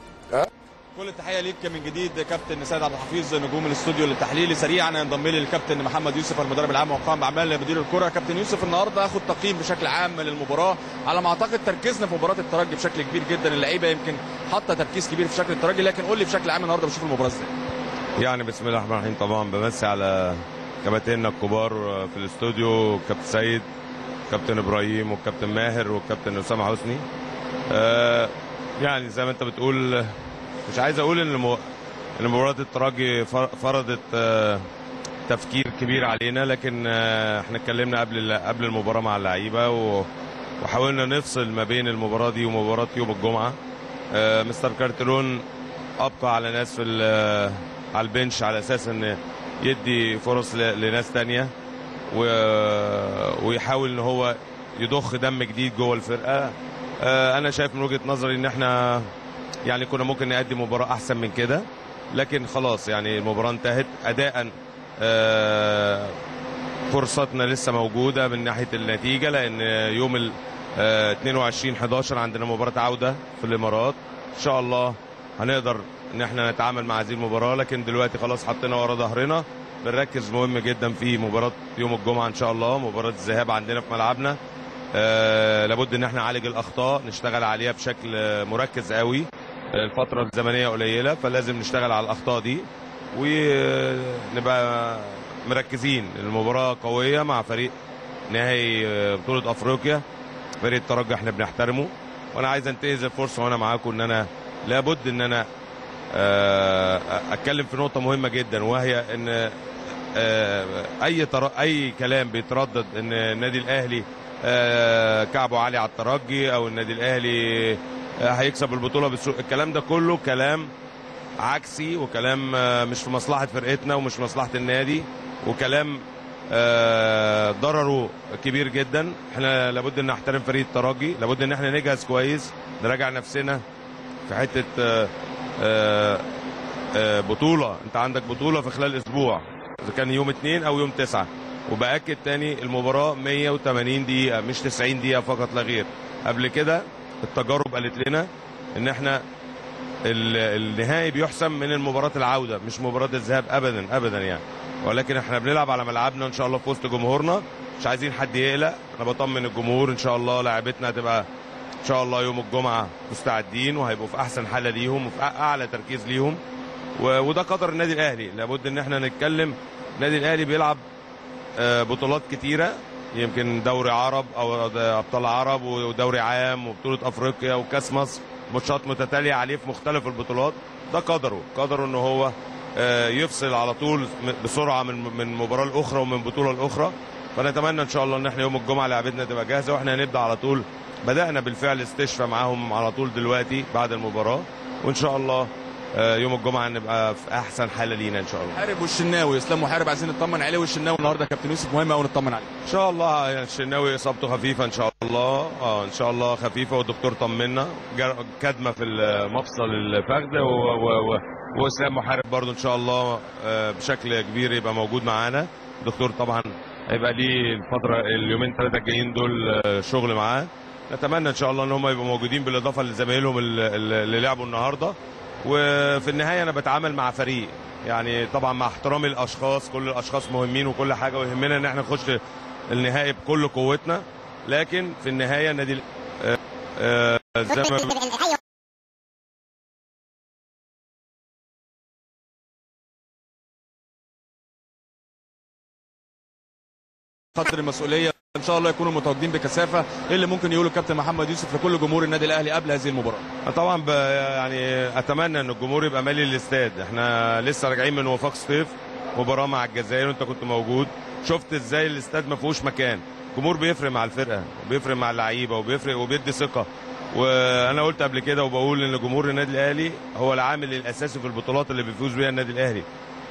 Speaker 3: كل التحيه ليك من جديد كابتن سيد عبد الحفيظ نجوم الاستوديو التحليلي سريعا ينضم لي الكابتن محمد يوسف المدرب العام وقام اعمال مدير الكره كابتن يوسف النهارده اخد تقييم بشكل عام للمباراه على ما اعتقد تركيزنا في مباراه الترجي بشكل كبير جدا اللعيبه يمكن حاطه تركيز كبير في شكل الترجي لكن قول لي بشكل عام النهارده بشوف المباراه ازاي
Speaker 7: يعني بسم الله الرحمن الرحيم طبعا بمسي على كباتننا الكبار في الاستوديو كابتن سيد كابتن ابراهيم والكابتن ماهر والكابتن اسامه حسني آه يعني زي ما انت بتقول مش عايز اقول ان المو... ان مباراه الترجي فر- فرضت آه تفكير كبير علينا لكن آه احنا اتكلمنا قبل ال- قبل المباراه مع اللعيبه و... وحاولنا نفصل ما بين المباراه دي ومباراه يوم الجمعه آه مستر كارترون ابقى على ناس في ال- على البنش على اساس ان يدي فرص ل- لناس تانية و... ويحاول ان هو يضخ دم جديد جوه الفرقه آه، انا شايف من وجهه نظري ان احنا يعني كنا ممكن نقدم مباراه احسن من كده لكن خلاص يعني المباراه انتهت اداء آه، فرصتنا لسه موجوده من ناحيه النتيجه لان يوم ال آه، 22 11 عندنا مباراه عوده في الامارات ان شاء الله هنقدر ان احنا نتعامل مع هذه المباراه لكن دلوقتي خلاص حطينا ورا ظهرنا بنركز مهم جدا في مباراه يوم الجمعه ان شاء الله مباراه الذهاب عندنا في ملعبنا آه لابد ان احنا نعالج الاخطاء نشتغل عليها بشكل آه، مركز قوي الفتره الزمنيه قليله فلازم نشتغل على الاخطاء دي ونبقى مركزين المباراه قويه مع فريق نهائي آه، بطوله افريقيا فريق الترجي احنا بنحترمه وانا عايز انتهز الفرصه وانا معاكم ان انا لابد ان انا آه، اتكلم في نقطه مهمه جدا وهي ان آه، اي تر... اي كلام بيتردد ان النادي الاهلي آه، كعبه عالي على الترجي او النادي الاهلي آه، هيكسب البطوله بالسوق الكلام ده كله كلام عكسي وكلام آه، مش في مصلحه فرقتنا ومش في مصلحه النادي وكلام آه، ضرره كبير جدا احنا لابد ان نحترم فريق الترجي لابد ان احنا نجهز كويس نراجع نفسنا في حته آه، آه، آه، بطوله انت عندك بطوله في خلال اسبوع اذا كان يوم اثنين او يوم تسعة وباكد تاني المباراه 180 دقيقه مش 90 دقيقه فقط لا غير قبل كده التجارب قالت لنا ان احنا ال- النهائي بيحسم من المباراه العوده مش مباراه الذهاب ابدا ابدا يعني ولكن احنا بنلعب على ملعبنا ان شاء الله في وسط جمهورنا مش عايزين حد يقلق انا بطمن الجمهور ان شاء الله لاعبتنا هتبقى ان شاء الله يوم الجمعه مستعدين وهيبقوا في احسن حاله ليهم وفي أع- اعلى تركيز ليهم و- وده قدر النادي الاهلي لابد ان احنا نتكلم النادي الاهلي بيلعب آه، بطولات كتيره يمكن دوري عرب او ده ابطال عرب ودوري عام وبطوله افريقيا وكاس مصر ماتشات متتاليه عليه في مختلف البطولات ده قدره قدره ان هو آه، يفصل على طول م- بسرعه من من مباراه لاخرى ومن بطوله لاخرى فنتمنى ان شاء الله ان احنا يوم الجمعه لعبتنا تبقى جاهزه واحنا هنبدا على طول بدانا بالفعل استشفى معاهم على طول دلوقتي بعد المباراه وان شاء الله آه، يوم الجمعه نبقى في احسن حاله لينا ان شاء الله
Speaker 3: محارب والشناوي اسلام محارب عايزين نطمن عليه والشناوي النهارده كابتن يوسف مهم قوي نطمن عليه
Speaker 7: ان شاء الله يعني الشناوي اصابته خفيفه ان شاء الله اه ان شاء الله خفيفه والدكتور طمنا جر- كدمه في المفصل الفخذ و- و- و- واسلام محارب برضو ان شاء الله آه، بشكل كبير يبقى موجود معانا الدكتور طبعا هيبقى ليه الفتره اليومين ثلاثه الجايين دول آه، شغل معاه نتمنى ان شاء الله ان هم يبقوا موجودين بالاضافه لزمايلهم ال- ال- اللي لعبوا النهارده وفي النهايه انا بتعامل مع فريق يعني طبعا مع احترامي الاشخاص كل الاشخاص مهمين وكل حاجه ويهمنا ان احنا نخش النهائي بكل قوتنا لكن في النهايه النادي ال- آه، آه، زي ما
Speaker 3: قدر المسؤوليه ان شاء الله يكونوا متواجدين بكثافه ايه اللي ممكن يقوله الكابتن محمد يوسف لكل جمهور النادي الاهلي قبل هذه المباراه
Speaker 7: طبعا ب- يعني اتمنى ان الجمهور يبقى مالي الاستاد احنا لسه راجعين من وفاق سطيف مباراه مع الجزائر وانت كنت موجود شفت ازاي الاستاد ما فيهوش مكان الجمهور بيفرق مع الفرقه وبيفرق مع اللعيبه وبيفرق وبيدي ثقه وانا قلت قبل كده وبقول ان جمهور النادي الاهلي هو العامل الاساسي في البطولات اللي بيفوز بيها النادي الاهلي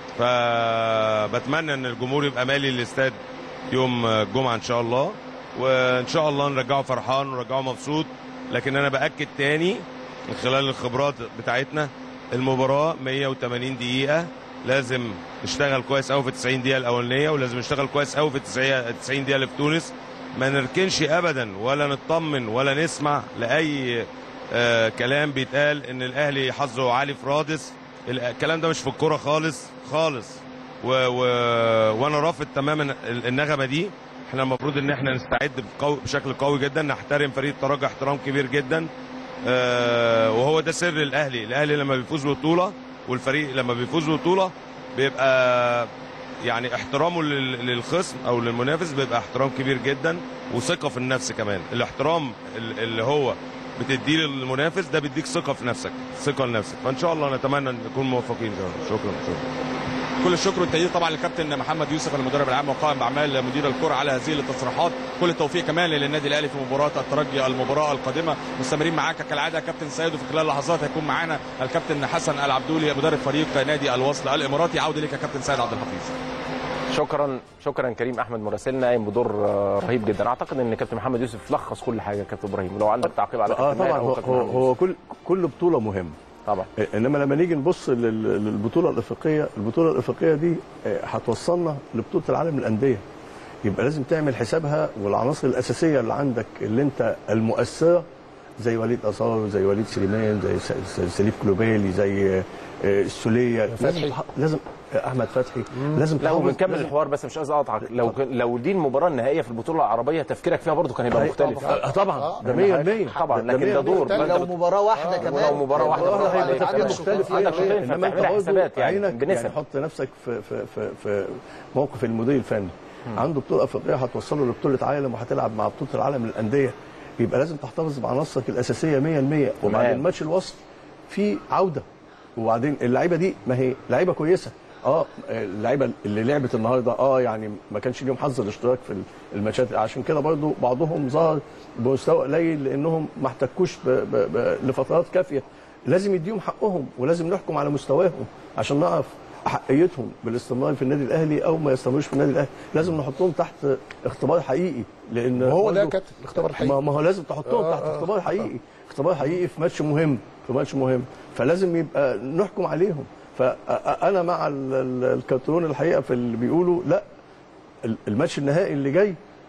Speaker 7: فبتمنى ان الجمهور يبقى مالي الاستاد يوم الجمعه ان شاء الله وان شاء الله نرجعه فرحان ونرجعه مبسوط لكن انا باكد تاني من خلال الخبرات بتاعتنا المباراه 180 دقيقه لازم نشتغل كويس قوي في 90 دقيقه الاولانيه ولازم نشتغل كويس قوي في 90 90 دقيقه اللي في تونس ما نركنش ابدا ولا نطمن ولا نسمع لاي آه كلام بيتقال ان الاهلي حظه عالي في رادس الكلام ده مش في الكوره خالص خالص و... و... وانا رافض تماما ال- النغمه دي احنا المفروض ان احنا نستعد بقوي بشكل قوي جدا نحترم فريق الترجي احترام كبير جدا آه وهو ده سر الاهلي الاهلي لما بيفوز ببطوله والفريق لما بيفوز ببطوله بيبقى يعني احترامه لل- للخصم او للمنافس بيبقى احترام كبير جدا وثقه في النفس كمان الاحترام ال- اللي هو بتديه للمنافس ده بيديك ثقه في نفسك ثقه لنفسك فان شاء الله نتمنى ان نكون موفقين شكرا شكرا
Speaker 3: كل الشكر والتقدير طبعا للكابتن محمد يوسف المدرب العام وقائم باعمال مدير الكره على هذه التصريحات كل التوفيق كمان للنادي الاهلي في مباراه الترجي المباراه القادمه مستمرين معاك كالعاده كابتن سيد وفي خلال لحظات هيكون معانا الكابتن حسن العبدولي مدرب فريق نادي الوصل الاماراتي عوده لك يا كابتن سيد عبد الحفيظ
Speaker 1: شكرا شكرا كريم احمد مراسلنا قايم بدور آه، رهيب جدا اعتقد ان كابتن محمد يوسف لخص كل حاجه يا كابتن ابراهيم لو عندك تعقيب على
Speaker 2: اه
Speaker 1: كابتن ماهر
Speaker 2: طبعا
Speaker 1: أو
Speaker 2: هو
Speaker 1: كابتن
Speaker 2: هو,
Speaker 1: محمد
Speaker 2: هو
Speaker 1: يوسف.
Speaker 2: كل كل بطوله مهمه
Speaker 1: طبعا
Speaker 2: انما لما نيجي نبص لل- للبطوله الافريقيه البطوله الافريقيه دي آه، هتوصلنا لبطوله العالم للانديه يبقى لازم تعمل حسابها والعناصر الاساسيه اللي عندك اللي انت المؤثره زي وليد اثار زي وليد سليمان زي س- س- سليف كلوبالي زي آه، آه، السوليه لازم
Speaker 5: فتحي.
Speaker 2: تح- لازم آه، احمد فتحي لازم
Speaker 1: لا
Speaker 2: تحافظ-
Speaker 1: وبنكمل
Speaker 2: لازم-
Speaker 1: الحوار بس مش قصدي اقطعك لو كان- لو دي المباراه النهائيه في البطوله العربيه تفكيرك فيها برضه كان هيبقى مختلف
Speaker 2: آه، طبعا ده
Speaker 1: يعني
Speaker 2: 100%
Speaker 1: طبعا لكن ده دور
Speaker 5: مختلف.
Speaker 1: فأنت
Speaker 6: لو
Speaker 1: بت-
Speaker 6: مباراه واحده كمان
Speaker 1: ولو مباراه واحده
Speaker 2: والله
Speaker 1: برافو
Speaker 2: هيبقى
Speaker 1: عليك.
Speaker 2: تفكير
Speaker 1: عندك
Speaker 2: مختلف
Speaker 1: شوطين- عندك شوطين
Speaker 2: انما انت
Speaker 1: فبتعملها
Speaker 2: برضه
Speaker 1: حسابات يعني
Speaker 2: عينك
Speaker 1: بنسب
Speaker 2: يعني حط نفسك في في في في موقف المدير الفني عنده بطوله افريقيه هتوصله لبطوله عالم وهتلعب مع بطوله العالم للانديه يبقى لازم تحتفظ بعناصرك الاساسيه 100% وبعدين
Speaker 1: تمام.
Speaker 2: ماتش الوصل في عوده وبعدين اللعيبه دي ما هي لعيبه كويسه اه اللعيبه اللي لعبت النهارده اه يعني ما كانش ليهم حظ الاشتراك في الماتشات عشان كده برضو بعضهم ظهر بمستوى قليل لانهم ما احتكوش ب- ب- ب- لفترات كافيه لازم يديهم حقهم ولازم نحكم على مستواهم عشان نعرف احقيتهم بالاستمرار في النادي الاهلي او ما يستمروش في النادي الاهلي لازم نحطهم تحت اختبار حقيقي لان
Speaker 5: وهو ده
Speaker 2: برضو-
Speaker 5: كابتن الاختبار
Speaker 2: ما,
Speaker 5: الحقيقي
Speaker 2: ما هو لازم تحطهم
Speaker 5: آه،
Speaker 2: تحت
Speaker 5: آه.
Speaker 2: اختبار حقيقي اختبار حقيقي في ماتش مهم في ماتش مهم فلازم يبقى نحكم عليهم فانا مع ال- ال- الكرتون الحقيقه في اللي بيقولوا لا ال- الماتش النهائي اللي جاي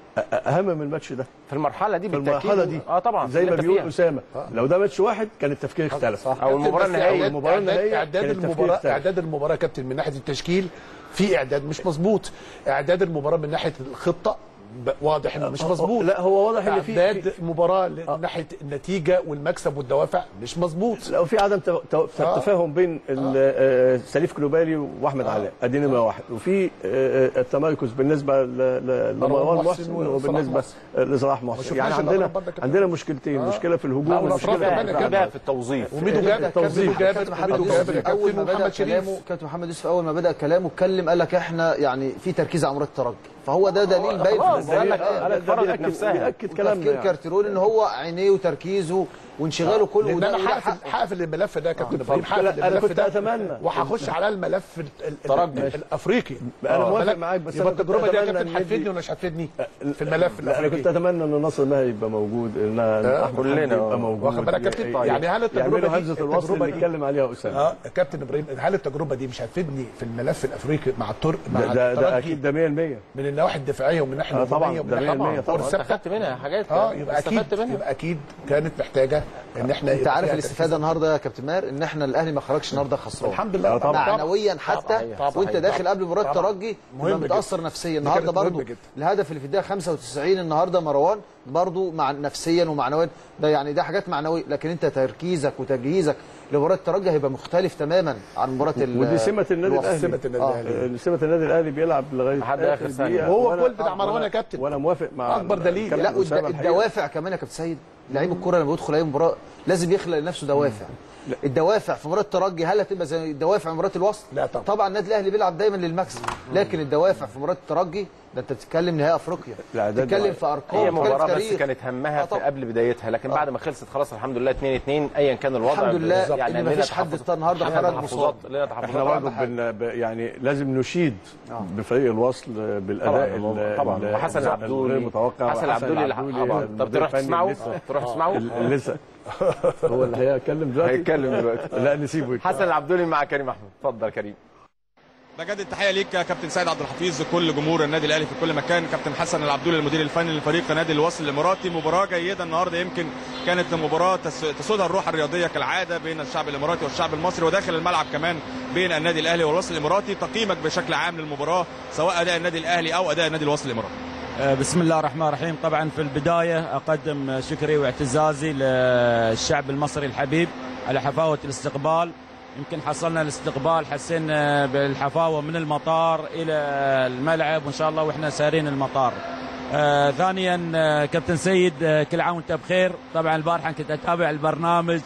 Speaker 2: اهم من الماتش ده
Speaker 1: في المرحله دي
Speaker 2: في
Speaker 1: بالتاكيد
Speaker 2: المرحله دي
Speaker 1: اه طبعا
Speaker 2: زي
Speaker 1: اللي
Speaker 2: ما
Speaker 1: انت
Speaker 2: بيقول
Speaker 1: فيها.
Speaker 2: اسامه لو ده ماتش واحد كان التفكير اختلف
Speaker 1: او المباراه
Speaker 5: بس
Speaker 1: النهائيه
Speaker 5: إعداد-
Speaker 2: المباراة النهائية
Speaker 5: اعداد
Speaker 2: كان التفكير
Speaker 5: المباراه
Speaker 2: اختلف.
Speaker 5: اعداد المباراه يا كابتن من ناحيه التشكيل في اعداد مش مظبوط اعداد المباراه من ناحيه الخطه ب- واضح انه مش مظبوط
Speaker 2: لا هو واضح ان في
Speaker 5: اعداد
Speaker 2: في-
Speaker 5: مباراه من ناحيه النتيجه والمكسب والدوافع مش مظبوط
Speaker 2: لو في عدم تو- تو-
Speaker 5: آه.
Speaker 2: تفاهم بين ال- آه، سليف كلوبالي واحمد علاء ادي نمره واحد وفي آه، آه، التمركز بالنسبه ل- ل- لمروان
Speaker 5: محسن
Speaker 2: محسن
Speaker 5: وصلاح
Speaker 2: وبالنسبه
Speaker 5: محسن.
Speaker 2: لصلاح
Speaker 5: ما
Speaker 2: محسن
Speaker 5: شفناش
Speaker 2: يعني
Speaker 5: الأطراف
Speaker 2: عندنا
Speaker 5: برضه كمان.
Speaker 2: عندنا مشكلتين
Speaker 5: آه.
Speaker 2: مشكله في الهجوم
Speaker 5: لا، والأطراف
Speaker 2: ومشكله
Speaker 5: كمان
Speaker 2: في
Speaker 5: يا
Speaker 2: الدفاع.
Speaker 1: بقى في التوظيف
Speaker 5: وميدو جابر
Speaker 2: التوظيف.
Speaker 5: كابتن
Speaker 6: كابتن
Speaker 5: جابر
Speaker 6: محمد
Speaker 5: وميدو
Speaker 6: يوسف
Speaker 5: جابر
Speaker 6: اول ما
Speaker 5: كابتن
Speaker 6: بدا
Speaker 5: محمد شريف
Speaker 6: كلامه كابتن محمد يوسف اول ما بدا كلامه اتكلم قال لك احنا يعني في تركيز على مباراه الترجي فهو ده دليل باين في
Speaker 1: خلاص،
Speaker 6: المباراه
Speaker 1: قال لك-
Speaker 6: النهائية.
Speaker 1: قال لك
Speaker 2: ده
Speaker 1: فرضت
Speaker 2: بيأكد-
Speaker 1: نفسها.
Speaker 2: بيأكد كلامنا
Speaker 6: تفكير
Speaker 2: يعني.
Speaker 6: كارتيرون ان هو عينيه وتركيزه وانشغاله كله
Speaker 5: لان
Speaker 6: وده
Speaker 5: انا
Speaker 6: وده
Speaker 5: هقفل
Speaker 6: حقه.
Speaker 5: هقفل الملف ده يا كابتن ابراهيم
Speaker 2: لا،
Speaker 5: هقفل
Speaker 2: أنا
Speaker 5: الملف
Speaker 2: كنت
Speaker 5: ده
Speaker 2: أتمنى.
Speaker 5: وهخش على الملف ال- ال-
Speaker 1: ترجي.
Speaker 5: ال- الافريقي
Speaker 2: أنا
Speaker 5: آه.
Speaker 2: موافق
Speaker 5: بالك؟
Speaker 2: معاك، بس
Speaker 5: يبقى
Speaker 2: أنا كنت
Speaker 5: التجربه دي يا
Speaker 2: أتمنى
Speaker 5: كابتن
Speaker 2: إن
Speaker 5: هتفيدني
Speaker 2: يدي-
Speaker 5: ولا مش هتفيدني في الملف
Speaker 2: لا انا كنت
Speaker 5: الافريقي
Speaker 2: اتمنى ان ناصر ماهر يبقى موجود ان أحمد
Speaker 1: كلنا،
Speaker 2: حمدي
Speaker 1: آه.
Speaker 2: يبقى موجود
Speaker 5: واخد بالك يا كابتن؟
Speaker 2: ي-
Speaker 5: يعني هل التجربة
Speaker 2: يعملوا
Speaker 5: دي-
Speaker 2: همزه الوصل
Speaker 5: التجربة
Speaker 2: اللي
Speaker 5: دي-
Speaker 2: اتكلم عليها اسامه
Speaker 5: اه كابتن ابراهيم هل التجربه دي مش هتفيدني في الملف الافريقي مع الترك مع
Speaker 2: ده, ده, ده
Speaker 5: الترجي
Speaker 2: اكيد ده 100%
Speaker 5: من النواحي الدفاعيه ومن الناحيه
Speaker 2: آه طبعاً،
Speaker 5: الهجوميه ومن
Speaker 2: ده
Speaker 5: الناحيه
Speaker 2: 100% طبعاً.
Speaker 1: انت
Speaker 5: والثابته
Speaker 1: خدت منها حاجات
Speaker 5: اه يبقى اكيد
Speaker 1: استفدت منها
Speaker 5: يبقى اكيد كانت محتاجه ان احنا
Speaker 6: انت
Speaker 5: يبقى
Speaker 6: عارف
Speaker 5: فيها
Speaker 6: الاستفاده النهارده يا كابتن ماهر ان احنا الاهلي ما خرجش النهارده خسران
Speaker 5: الحمد لله
Speaker 2: آه طبعاً.
Speaker 6: معنويا حتى
Speaker 5: طبعاً.
Speaker 6: وانت داخل قبل مباراه
Speaker 5: طبعاً.
Speaker 6: الترجي
Speaker 5: مهم
Speaker 6: يبقى
Speaker 5: جداً.
Speaker 6: متاثر نفسيا
Speaker 5: دي
Speaker 6: النهارده
Speaker 5: كانت مهمة
Speaker 6: برضو
Speaker 5: جداً.
Speaker 6: الهدف اللي في الدقيقه 95 النهارده مروان برضو مع نفسيا ومعنويا ده يعني ده حاجات معنويه لكن انت تركيزك وتجهيزك لمباراه الترجي هيبقى مختلف تماما عن مباراه ال-
Speaker 2: ودي سمه النادي
Speaker 6: الوصل.
Speaker 2: الاهلي
Speaker 5: سمة النادي
Speaker 6: آه.
Speaker 5: الاهلي
Speaker 2: آه، سمه النادي الاهلي بيلعب لغايه
Speaker 1: لحد آخر ثانية.
Speaker 2: دقيقة.
Speaker 5: وهو
Speaker 2: وأنا-
Speaker 5: الجول بتاع مروان يا
Speaker 2: وأنا-
Speaker 5: كابتن.
Speaker 2: وانا موافق مع
Speaker 5: أكبر دليل.
Speaker 2: الكابتن
Speaker 6: لا والد-
Speaker 2: أسامة الحقيقة.
Speaker 6: الدوافع كمان يا كابتن سيد لعيب الكوره لما يدخل اي مباراه لازم يخلق لنفسه دوافع الدوافع في مباراه الترجي هل هتبقى زي الدوافع في مباراه الوصل
Speaker 5: لا طبعا.
Speaker 6: طبعا النادي الاهلي بيلعب دايما للمكسب لكن الدوافع في مباراه الترجي ده انت بتتكلم نهائي افريقيا
Speaker 2: لا، ده-
Speaker 6: بتتكلم في ارقام
Speaker 1: هي
Speaker 6: بتتكلم
Speaker 1: مباراة
Speaker 6: في
Speaker 1: بس
Speaker 6: تاريخ.
Speaker 1: كانت همها
Speaker 6: آه
Speaker 1: في
Speaker 6: طبعاً.
Speaker 1: قبل بدايتها لكن بعد ما خلصت خلاص الحمد لله 2 2 ايا كان الوضع
Speaker 6: الحمد لله
Speaker 1: يعني
Speaker 6: إن
Speaker 1: لنا
Speaker 6: مفيش حد
Speaker 1: تحفظ-
Speaker 6: النهاردة
Speaker 1: لنا
Speaker 6: خرج
Speaker 1: تحفظات
Speaker 6: مصاب.
Speaker 1: لنا
Speaker 2: احنا
Speaker 1: تحفظات
Speaker 2: برضه بن... ب- يعني لازم نشيد بفريق الوصل بالاداء
Speaker 1: طبعاً،
Speaker 2: ال-
Speaker 1: طبعاً.
Speaker 2: ال-
Speaker 1: وحسن
Speaker 2: الغير
Speaker 1: العبدولي
Speaker 2: متوقع
Speaker 1: حسن العبدولي اللي طبعاً. طب
Speaker 2: المدير
Speaker 1: تروح
Speaker 2: الفني
Speaker 1: تسمعه
Speaker 2: لسه-
Speaker 1: تروح تسمعه
Speaker 2: ال- لسه هو اللي هيتكلم دلوقتي
Speaker 1: هيتكلم دلوقتي
Speaker 2: لا نسيبه يتكلم.
Speaker 1: حسن العبدولي مع كريم احمد اتفضل كريم
Speaker 3: بجد التحيه ليك يا كابتن سيد عبد الحفيظ كل جمهور النادي الاهلي في كل مكان كابتن حسن العبدولي المدير الفني لفريق نادي الوصل الاماراتي مباراه جيده النهارده يمكن كانت مباراه تس- تسودها الروح الرياضيه كالعاده بين الشعب الاماراتي والشعب المصري وداخل الملعب كمان بين النادي الاهلي والوصل الاماراتي تقييمك بشكل عام للمباراه سواء اداء النادي الاهلي او اداء النادي الوصل الاماراتي
Speaker 8: آه، بسم الله الرحمن الرحيم طبعا في البداية أقدم شكري واعتزازي للشعب المصري الحبيب على حفاوة الاستقبال يمكن حصلنا الاستقبال حسينا بالحفاوة من المطار إلى الملعب وإن شاء الله وإحنا سارين المطار آه ثانيا آه، كابتن سيد آه، كل عام وانت بخير طبعا البارحة كنت أتابع البرنامج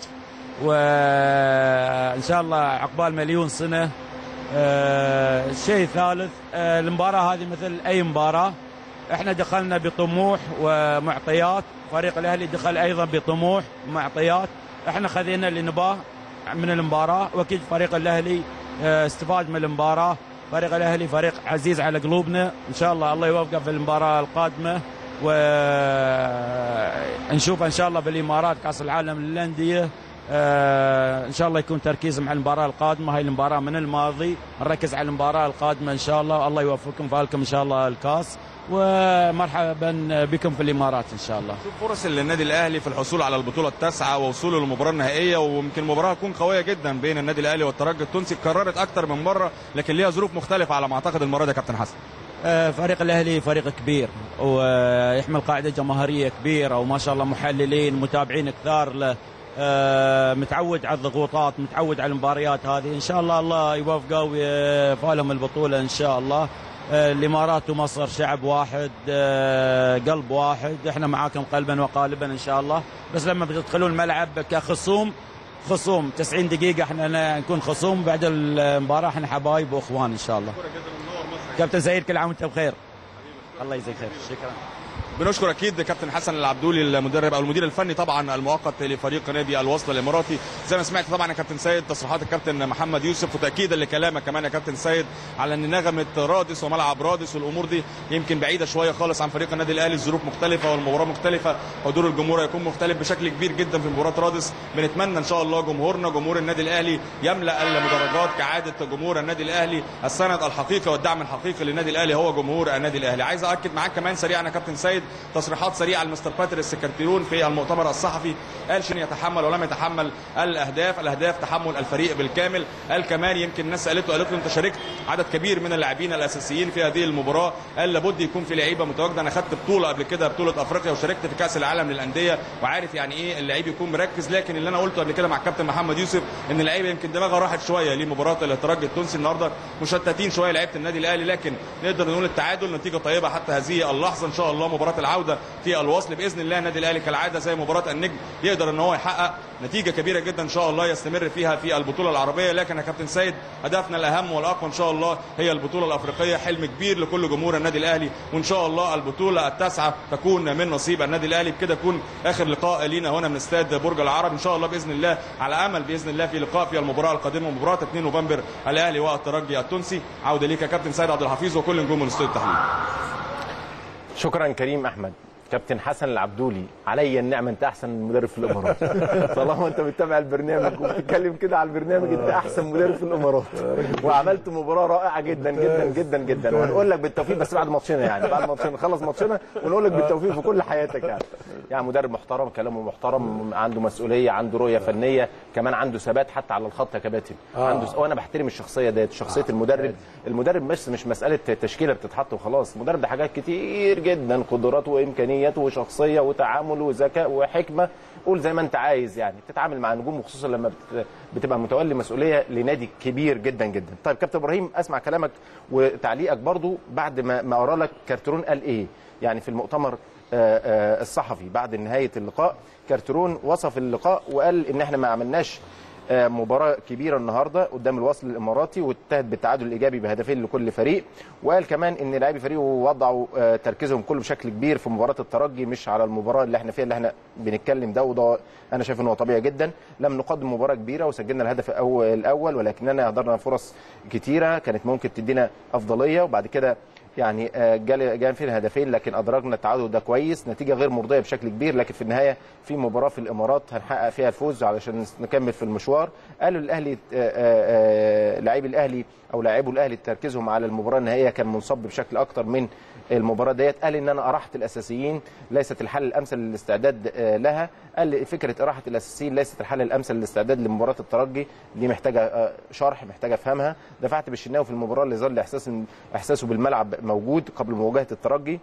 Speaker 8: وإن شاء الله عقبال مليون سنة آه، الشيء الثالث آه، المباراة هذه مثل أي مباراة احنا دخلنا بطموح ومعطيات فريق الاهلي دخل ايضا بطموح ومعطيات احنا خذينا اللي نباه من المباراه واكيد فريق الاهلي آه، استفاد من المباراه فريق الاهلي فريق عزيز على قلوبنا ان شاء الله الله يوفقه في المباراه القادمه ونشوف ان شاء الله في الامارات كاس العالم للانديه آه، ان شاء الله يكون تركيز مع المباراه القادمه هاي المباراه من الماضي نركز على المباراه القادمه ان شاء الله الله يوفقكم فالكم ان شاء الله الكاس ومرحبا بكم في الامارات ان شاء الله
Speaker 3: شوف فرص للنادي الاهلي في الحصول على البطوله التاسعه ووصوله للمباراه النهائيه ويمكن المباراه تكون قويه جدا بين النادي الاهلي والترجي التونسي اتكررت اكتر من مره لكن ليها ظروف مختلفه على ما اعتقد المره دي يا كابتن حسن
Speaker 8: آه، فريق الاهلي فريق كبير ويحمل قاعده جماهيريه كبيره وما شاء الله محللين متابعين كثار له آه، متعود على الضغوطات متعود على المباريات هذه ان شاء الله الله يوفقه ويفعلهم البطوله ان شاء الله آه، الامارات ومصر شعب واحد آه، قلب واحد احنا معاكم قلبا وقالبا ان شاء الله بس لما بتدخلون الملعب كخصوم خصوم 90 دقيقة احنا نكون خصوم بعد المباراة احنا حبايب واخوان ان شاء الله. كابتن سعيد كل عام وانت بخير الله يجزيك خير شكرا
Speaker 3: بنشكر اكيد كابتن حسن العبدولي المدرب او المدير الفني طبعا المؤقت لفريق نادي الوصل الاماراتي زي ما سمعت طبعا يا كابتن سيد تصريحات الكابتن محمد يوسف وتاكيدا لكلامك كمان يا كابتن سيد على ان نغمه رادس وملعب رادس والامور دي يمكن بعيده شويه خالص عن فريق النادي الاهلي الظروف مختلفه والمباراه مختلفه حضور الجمهور هيكون مختلف بشكل كبير جدا في مباراه رادس بنتمنى ان شاء الله جمهورنا جمهور النادي الاهلي يملا المدرجات كعاده جمهور النادي الاهلي السند الحقيقي والدعم الحقيقي للنادي الاهلي هو جمهور النادي الاهلي عايز اكد معاك كمان سريعا يا كابتن سيد تصريحات سريعه لمستر باتريس كارتيرون في المؤتمر الصحفي قال شن يتحمل ولم يتحمل الاهداف الاهداف تحمل الفريق بالكامل قال كمان يمكن الناس سالته قالت له انت شاركت عدد كبير من اللاعبين الاساسيين في هذه المباراه قال لابد يكون في لعيبه متواجده انا خدت بطوله قبل كده بطوله افريقيا وشاركت في كاس العالم للانديه وعارف يعني ايه اللعيب يكون مركز لكن اللي انا قلته قبل كده مع الكابتن محمد يوسف ان اللعيبه يمكن دماغها راحت شويه لمباراه الترجي التونسي النهارده مشتتين شويه لعيبه النادي الاهلي لكن نقدر نقول التعادل نتيجه طيبه حتى هذه اللحظه ان شاء الله مباراه العوده في الوصل باذن الله النادي الاهلي كالعاده زي مباراه النجم يقدر ان هو يحقق نتيجه كبيره جدا ان شاء الله يستمر فيها في البطوله العربيه لكن يا كابتن سيد هدفنا الاهم والاقوى ان شاء الله هي البطوله الافريقيه حلم كبير لكل جمهور النادي الاهلي وان شاء الله البطوله التاسعه تكون من نصيب النادي الاهلي بكده يكون اخر لقاء لينا هنا من استاد برج العرب ان شاء الله باذن الله على امل باذن الله في لقاء في المباراه القادمه مباراه 2 نوفمبر الاهلي والترجي التونسي عوده ليك يا كابتن سيد عبد الحفيظ وكل نجوم الاستوديو التحليل
Speaker 1: شكرا كريم احمد كابتن حسن العبدولي علي النعمه انت احسن مدرب في الامارات طالما انت بتتابع البرنامج وبتتكلم كده على البرنامج انت احسن مدرب في الامارات وعملت مباراه رائعه جدا جدا جدا جدا وهنقول لك بالتوفيق بس بعد ماتشنا يعني بعد ماتشنا نخلص ماتشنا ونقول لك بالتوفيق في كل حياتك يعني يعني مدرب محترم كلامه محترم عنده مسؤوليه عنده رؤيه فنيه كمان عنده ثبات حتى على الخط يا كباتن عنده وانا بحترم الشخصيه ديت شخصيه المدرب المدرب بس مش مساله تشكيله بتتحط وخلاص المدرب ده حاجات كتير جدا قدرات وامكانيات وشخصيه وتعامل وذكاء وحكمه قول زي ما انت عايز يعني تتعامل مع نجوم وخصوصا لما بت- بتبقى متولي مسؤوليه لنادي كبير جدا جدا طيب كابتن ابراهيم اسمع كلامك وتعليقك برضو بعد ما ما اقرا لك كارترون قال ايه يعني في المؤتمر آه، آه، الصحفي بعد نهايه اللقاء كارترون وصف اللقاء وقال ان احنا ما عملناش آه، مباراة كبيرة النهاردة قدام الوصل الإماراتي وانتهت بالتعادل الإيجابي بهدفين لكل فريق وقال كمان إن لاعبي فريقه وضعوا آه، تركيزهم كله بشكل كبير في مباراة الترجي مش على المباراة اللي احنا فيها اللي احنا بنتكلم ده وده أنا شايف إن هو طبيعي جدا لم نقدم مباراة كبيرة وسجلنا الهدف الأول- الأول ولكننا أهدرنا فرص كتيرة كانت ممكن تدينا أفضلية وبعد كده يعني آه، جال جان فينا هدفين لكن ادركنا التعادل ده كويس نتيجه غير مرضيه بشكل كبير لكن في النهايه في مباراه في الامارات هنحقق فيها الفوز علشان نكمل في المشوار قالوا الاهلي آه، آه، آه، لاعبي الاهلي او لاعبو الاهلي تركيزهم على المباراه النهائيه كان منصب بشكل اكتر من المباراه ديت قال ان انا ارحت الاساسيين ليست الحل الامثل للاستعداد آه، لها قال لي فكره اراحه الاساسيين ليست الحل الامثل للاستعداد لمباراه الترجي دي محتاجه آه، شرح محتاجه افهمها دفعت بالشناوي في المباراه اللي ظل احساس احساسه بالملعب موجود قبل مواجهه الترجي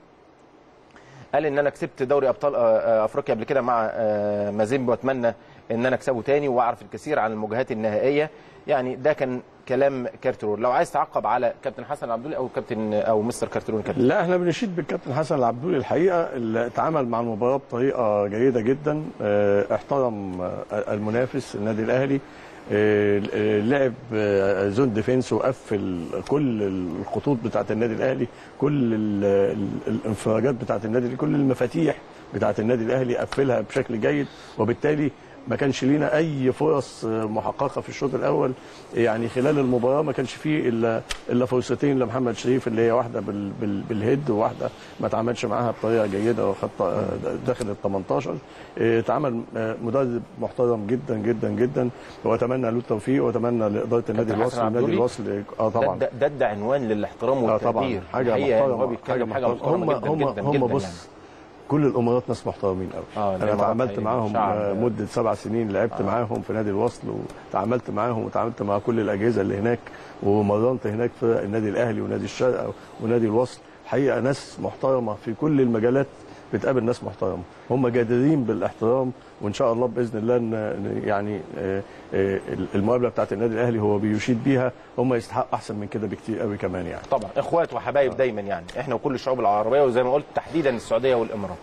Speaker 1: قال ان انا كسبت دوري ابطال آه، آه، افريقيا قبل كده مع آه، مازيمبي واتمنى ان انا اكسبه تاني واعرف الكثير عن المواجهات النهائيه يعني ده كان كلام كارترون لو عايز تعقب على كابتن حسن عبدولي او كابتن او مستر كارترون كابتن
Speaker 2: لا احنا بنشيد بالكابتن حسن العبدولي الحقيقه اللي اتعامل مع المباراه بطريقه جيده جدا اه، احترم اه، المنافس النادي الاهلي اه، اه، لعب اه، زون ديفينس وقفل كل الخطوط بتاعه النادي الاهلي كل ال- ال- الانفراجات بتاعه النادي الأهلي، كل المفاتيح بتاعه النادي الاهلي قفلها بشكل جيد وبالتالي ما كانش لينا اي فرص محققه في الشوط الاول يعني خلال المباراه ما كانش فيه الا الا فرصتين لمحمد شريف اللي هي واحده بال بال بالهيد وواحده ما اتعاملش معاها بطريقه جيده وخط داخل ال 18 إيه، اتعامل آه، مدرب محترم جدا جدا جدا واتمنى له التوفيق واتمنى لاداره النادي
Speaker 1: كابتن حسن
Speaker 2: الوصل النادي
Speaker 1: عبدولي؟
Speaker 2: الوصل اه طبعا
Speaker 1: ده, ده, ده عنوان للاحترام
Speaker 2: اه طبعا
Speaker 1: والتقدير
Speaker 2: حاجه
Speaker 1: الحقيقة يعني هو
Speaker 2: محترمه
Speaker 1: بيتكلم حاجه
Speaker 2: هم
Speaker 1: محترمه جدا
Speaker 2: هم
Speaker 1: جدا
Speaker 2: هم
Speaker 1: جدا
Speaker 2: بص
Speaker 1: يعني.
Speaker 2: كل الامارات ناس محترمين قوي
Speaker 1: آه،
Speaker 2: انا
Speaker 1: الإمارات
Speaker 2: تعاملت
Speaker 1: حقيقي
Speaker 2: معاهم
Speaker 1: شعب.
Speaker 2: آه، مده سبع سنين لعبت معاهم في نادي الوصل وتعاملت معاهم وتعاملت مع كل الاجهزه اللي هناك ومرنت هناك في النادي الاهلي ونادي الشرق ونادي الوصل حقيقه ناس محترمه في كل المجالات بتقابل ناس محترمه هم جادرين بالاحترام وان شاء الله باذن الله ن- ن- يعني آه، آه، المقابله بتاعت النادي الاهلي هو بيشيد بيها هم يستحقوا احسن من كده بكتير قوي كمان يعني
Speaker 1: طبعا اخوات وحبايب دايما يعني احنا وكل الشعوب العربيه وزي ما قلت تحديدا السعوديه والامارات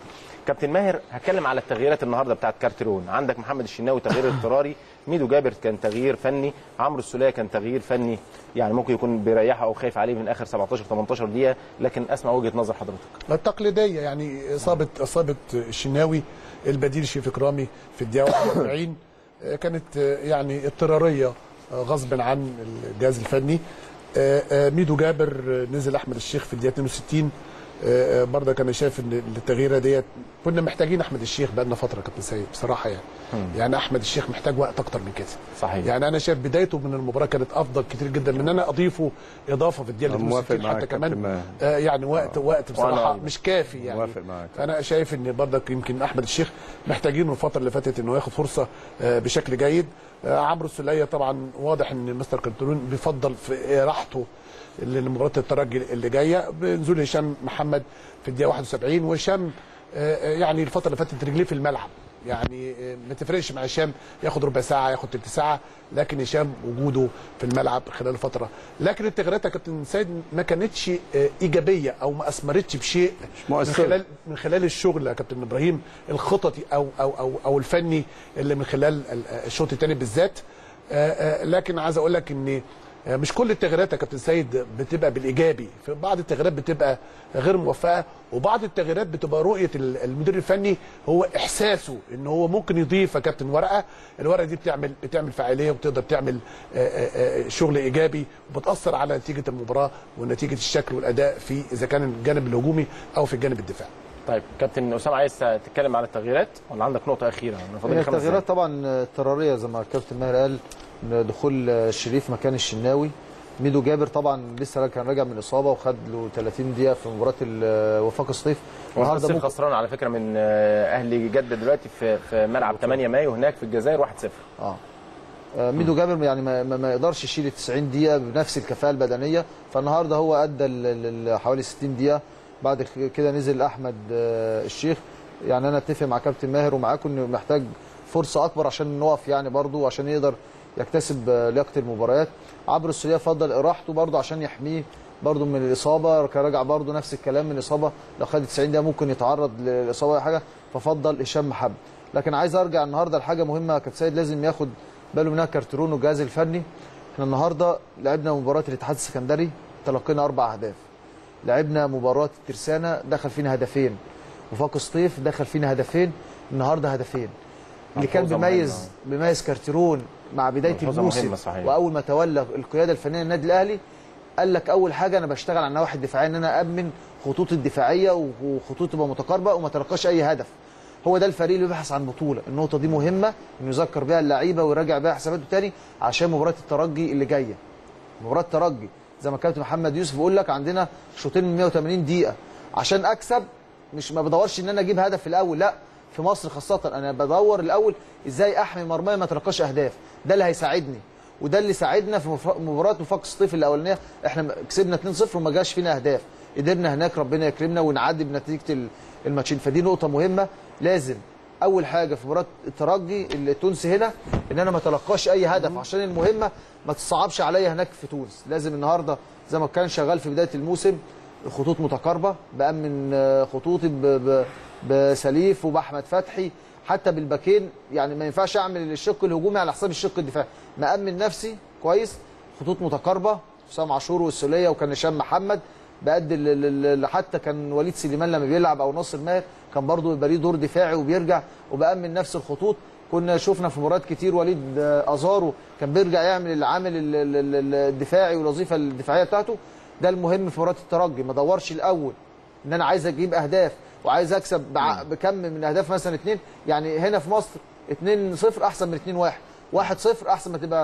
Speaker 1: كابتن ماهر هتكلم على التغييرات النهارده بتاعت كارتيرون عندك محمد الشناوي تغيير اضطراري ميدو جابر كان تغيير فني عمرو السوليه كان تغيير فني يعني ممكن يكون بيريحه او خايف عليه من اخر 17 18 دقيقه لكن اسمع وجهه نظر حضرتك
Speaker 5: التقليديه يعني اصابه اصابه الشناوي البديل شريف اكرامي في الدقيقه 41 آه، كانت آه، يعني اضطراريه آه، غصب عن الجهاز الفني آه، آه، ميدو جابر آه، نزل احمد الشيخ في الدقيقه 62 آه، آه، برضه كان شايف ان التغييره ديت كنا محتاجين احمد الشيخ بقالنا فتره كابتن سيد بصراحه يعني يعني احمد الشيخ محتاج وقت اكتر من كده
Speaker 1: صحيح
Speaker 5: يعني انا شايف بدايته من المباراه كانت افضل كتير جدا من ان انا اضيفه اضافه في الدقيقه
Speaker 2: أنا موافق
Speaker 5: 62
Speaker 2: معاك
Speaker 5: حتى
Speaker 2: كابتن
Speaker 5: كمان
Speaker 2: ماهر.
Speaker 5: آه يعني وقت وقت بصراحه
Speaker 1: أيضا.
Speaker 5: مش كافي يعني
Speaker 2: موافق معاك.
Speaker 5: فانا شايف ان برضك يمكن احمد الشيخ محتاجينه الفتره اللي فاتت انه ياخد فرصه آه بشكل جيد آه عمرو السوليه طبعا واضح ان مستر كارتون بيفضل في راحته لمباراه الترجي اللي جايه بنزول هشام محمد في الدقيقه 71 وهشام آه، آه، يعني الفتره اللي فاتت رجليه في الملعب يعني آه، ما تفرقش مع هشام ياخد ربع ساعه ياخد تلت ساعه لكن هشام وجوده في الملعب خلال الفتره لكن التغييرات يا كابتن سيد ما كانتش آه، ايجابيه او ما اثمرتش بشيء من
Speaker 2: مؤثرة.
Speaker 5: خلال من خلال الشغل يا كابتن ابراهيم الخططي او او او او الفني اللي من خلال ال- الشوط الثاني بالذات آه، آه، لكن عايز اقول لك ان آه، مش كل التغييرات يا كابتن سيد بتبقى بالايجابي في بعض التغييرات بتبقى غير موفقه وبعض التغييرات بتبقى رؤيه ال- المدير الفني هو احساسه ان هو ممكن يضيف يا كابتن ورقه الورقه دي بتعمل بتعمل فعاليه وبتقدر تعمل آه، آه، آه، شغل ايجابي وبتاثر على نتيجه المباراه ونتيجه الشكل والاداء في اذا كان الجانب الهجومي او في الجانب الدفاعي
Speaker 1: طيب كابتن اسامه عايز تتكلم على التغييرات ولا عندك نقطه اخيره انا فاضل
Speaker 6: هي
Speaker 1: لي خمس
Speaker 6: التغييرات طبعا اضطراريه زي ما الكابتن ماهر قال إن دخول الشريف مكان الشناوي ميدو جابر طبعا لسه كان راجع من اصابه وخد له 30 دقيقه في مباراه ال- وفاق الصيف
Speaker 1: النهارده
Speaker 6: النهارده ممكن
Speaker 1: خسران على فكره من آه، اهلي جده دلوقتي في في ملعب 8 مايو هناك في الجزائر 1-0
Speaker 6: اه آه، ميدو جابر يعني ما, ما ما يقدرش يشيل ال 90 دقيقه بنفس الكفاءه البدنيه فالنهارده هو ادى ال- ال- ال- حوالي 60 دقيقه بعد ك- كده نزل احمد آه، الشيخ يعني انا اتفق مع كابتن ماهر ومعاكم انه محتاج فرصه اكبر عشان نقف يعني برضه عشان يقدر يكتسب آه، لياقه المباريات عبر السوليه فضل اراحته برضه عشان يحميه برضه من الاصابه كان راجع برضه نفس الكلام من الاصابه لو خد 90 دقيقه ممكن يتعرض للاصابه أو حاجه ففضل هشام محمد لكن عايز ارجع النهارده لحاجه مهمه كابتن سيد لازم ياخد باله منها كارترون والجهاز الفني احنا النهارده لعبنا مباراه الاتحاد السكندري تلقينا اربع اهداف لعبنا مباراه الترسانه دخل فينا هدفين وفاق سطيف دخل فينا هدفين النهارده هدفين اللي كان
Speaker 1: ملحوظة
Speaker 6: بيميز بيميز كارترون مع بدايه
Speaker 1: ملحوظة
Speaker 6: الموسم
Speaker 1: مهمة صحيح.
Speaker 6: واول ما تولى القياده الفنيه للنادي الاهلي قال لك اول حاجه انا بشتغل على النواحي الدفاعيه ان انا امن خطوط الدفاعيه وخطوط تبقى متقاربه وما تلقاش اي هدف هو ده الفريق اللي بيبحث عن بطوله النقطه دي مهمه انه يذكر بيها اللعيبه ويراجع بيها حساباته تاني عشان مباراه الترجي اللي جايه مباراه الترجي زي ما كابتن محمد يوسف بيقول لك عندنا شوطين من 180 دقيقه عشان اكسب مش ما بدورش ان انا اجيب هدف في الاول لا في مصر خاصه انا بدور الاول ازاي احمي مرماي ما تلقاش اهداف ده اللي هيساعدني وده اللي ساعدنا في مف- مباراه وفاق الصيف الاولانيه احنا كسبنا 2-0 وما جاش فينا اهداف قدرنا هناك ربنا يكرمنا ونعدي بنتيجه ال- الماتشين فدي نقطه مهمه لازم اول حاجه في مباراه الترجي التونسي هنا ان انا ما تلقاش اي هدف عشان المهمه ما تصعبش عليا هناك في تونس لازم النهارده زي ما كان شغال في بدايه الموسم خطوط متقاربه بامن آه، خطوطي ب- ب- بسليف وباحمد فتحي حتى بالباكين يعني ما ينفعش اعمل الشق الهجومي على حساب الشق الدفاعي مامن نفسي كويس خطوط متقاربه حسام عاشور والسوليه وكان هشام محمد بقد ال- ال- ال- حتى كان وليد سليمان لما بيلعب او ناصر ماهر كان برضه يبقى ليه دور دفاعي وبيرجع وبامن نفس الخطوط كنا شفنا في مباريات كتير وليد آه، ازارو كان بيرجع يعمل العامل ال- ال- ال- الدفاعي والوظيفه الدفاعيه بتاعته ده المهم في مباراه الترجي ما دورش الاول ان انا عايز اجيب اهداف وعايز اكسب بع- بكم من اهداف مثلا اثنين يعني هنا في مصر 2 0 احسن من 2 1 1 0 احسن ما تبقى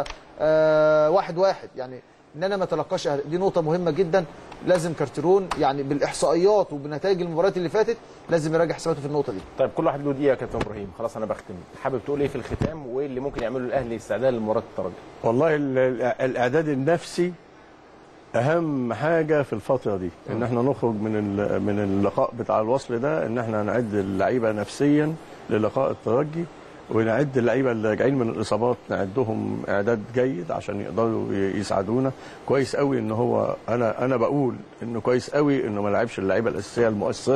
Speaker 6: آه 1 1 يعني ان انا ما تلقاش أهداف. دي نقطه مهمه جدا لازم كارترون يعني بالاحصائيات وبنتائج المباريات اللي فاتت لازم يراجع حساباته في النقطه دي
Speaker 1: طيب كل واحد له دقيقه يا كابتن ابراهيم خلاص انا بختم حابب تقول ايه في الختام وايه اللي ممكن يعمله الاهلي استعداد لمباراه الترجي
Speaker 2: والله ال- ال- الاعداد النفسي اهم حاجه في الفتره دي ان احنا نخرج من ال- من اللقاء بتاع الوصل ده ان احنا نعد اللعيبه نفسيا للقاء الترجي ونعد اللعيبه اللي راجعين من الاصابات نعدهم اعداد جيد عشان يقدروا ي- يساعدونا كويس قوي ان هو انا انا بقول انه كويس قوي انه ما لعبش اللعيبه الاساسيه المؤثره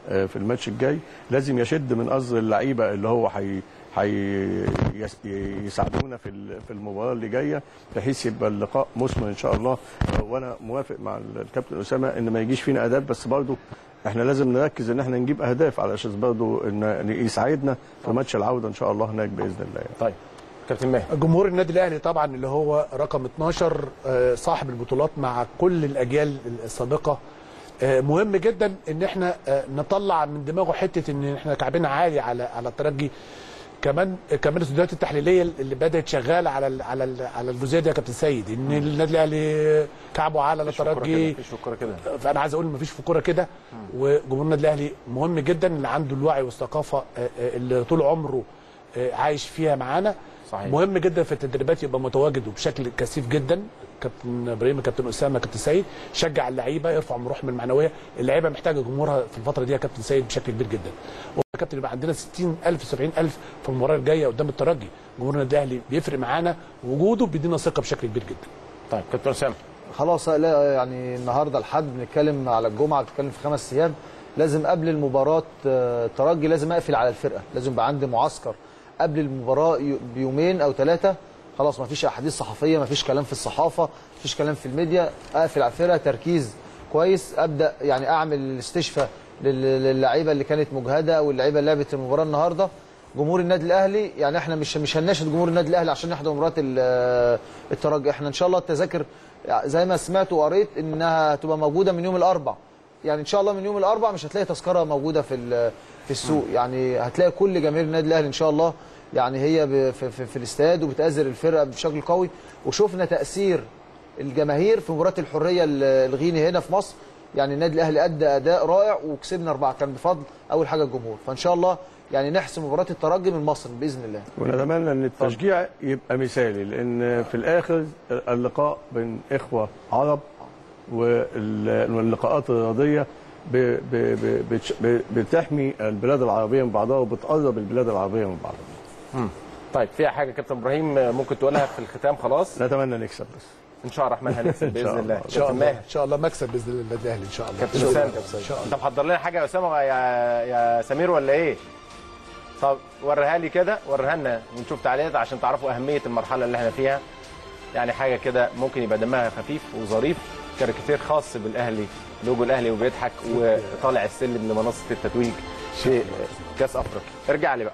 Speaker 2: آه، في الماتش الجاي لازم يشد من قصر اللعيبه اللي هو حي حي يس- يساعدونا في ال- في المباراه اللي جايه بحيث يبقى اللقاء مثمر ان شاء الله آه، وانا موافق مع الكابتن اسامه ان ما يجيش فينا اهداف بس برضه احنا لازم نركز ان احنا نجيب اهداف على اساس برضه ان إن يساعدنا في ماتش العوده ان شاء الله هناك باذن الله يعني.
Speaker 1: طيب كابتن ماهر
Speaker 5: جمهور النادي الاهلي طبعا اللي هو رقم 12 آه، صاحب البطولات مع كل الاجيال السابقه آه، مهم جدا ان احنا آه، نطلع من دماغه حته ان احنا كعبنا عالي على على الترجي كمان كمان الاستوديوهات التحليليه اللي بدات شغاله على ال على ال على الجزئيه دي يا كابتن سيد ان النادي الاهلي كعبه عالي على الترجي
Speaker 1: مفيش فكره كده
Speaker 5: فانا عايز اقول مفيش في كوره كده وجمهور النادي الاهلي مهم جدا اللي عنده الوعي والثقافه آه، آه، اللي طول عمره آه، عايش فيها معانا
Speaker 1: صحيح.
Speaker 5: مهم جدا في التدريبات يبقى متواجد وبشكل كثيف جدا كابتن ابراهيم كابتن اسامه كابتن سيد شجع اللعيبه يرفع من روحهم المعنويه اللعيبه محتاجه جمهورها في الفتره دي يا كابتن سيد بشكل كبير جدا ويا كابتن يبقى عندنا 60000 70000 في المباراه الجايه قدام الترجي جمهور النادي الاهلي بيفرق معانا وجوده بيدينا ثقه بشكل كبير جدا
Speaker 1: طيب كابتن اسامه
Speaker 6: خلاص لا يعني النهارده الحد بنتكلم على الجمعه بنتكلم في خمس ايام لازم قبل المباراه آه، الترجي لازم اقفل على الفرقه لازم يبقى عندي معسكر قبل المباراه ي- بيومين او ثلاثه خلاص ما فيش احاديث صحفيه ما فيش كلام في الصحافه ما فيش كلام في الميديا اقفل على الفرقه تركيز كويس ابدا يعني اعمل استشفاء لل- للعيبه اللي كانت مجهده او اللعيبه اللي لعبت المباراه النهارده جمهور النادي الاهلي يعني احنا مش مش هنناشد جمهور النادي الاهلي عشان نحضر مباراه ال- الترجي احنا ان شاء الله التذاكر زي ما سمعت وقريت انها هتبقى موجوده من يوم الاربع يعني ان شاء الله من يوم الاربع مش هتلاقي تذكره موجوده في ال- في السوق يعني هتلاقي كل جماهير النادي الاهلي ان شاء الله يعني هي ب- في, في, في الاستاد وبتأزر الفرقه بشكل قوي وشفنا تاثير الجماهير في مباراه الحريه ال- الغيني هنا في مصر يعني النادي الاهلي ادى اداء رائع وكسبنا اربعه كان بفضل اول حاجه الجمهور فان شاء الله يعني نحسم مباراه الترجي من مصر باذن الله
Speaker 2: ونتمنى ان التشجيع يبقى مثالي لان في الاخر اللقاء بين اخوه عرب وال- واللقاءات الرياضيه ب- ب- ب- بتش- ب- بتحمي البلاد العربيه من بعضها وبتقرب البلاد العربيه من بعضها
Speaker 1: طيب فيها حاجه كابتن ابراهيم ممكن تقولها في الختام خلاص
Speaker 2: نتمنى نكسب بس
Speaker 1: ان شاء الله الرحمن هنكسب
Speaker 2: إن شاء
Speaker 1: باذن الله
Speaker 2: الله.
Speaker 5: ان شاء
Speaker 1: كابتن
Speaker 5: الله
Speaker 1: ماهر
Speaker 5: ان شاء الله مكسب باذن الله النادي الاهلي ان شاء الله
Speaker 1: كابتن
Speaker 5: إن شاء
Speaker 1: اسامه
Speaker 5: الله. ان شاء الله
Speaker 1: انت محضر لنا حاجه يا اسامه يا يا سمير ولا ايه؟ طب وريها لي كده وريها لنا ونشوف تعليقات عشان تعرفوا اهميه المرحله اللي احنا فيها يعني حاجه كده ممكن يبقى دمها خفيف وظريف كاريكاتير خاص بالاهلي لوجو الاهلي وبيضحك وطالع السلم لمنصه التتويج في كاس افريقيا ارجع لي بقى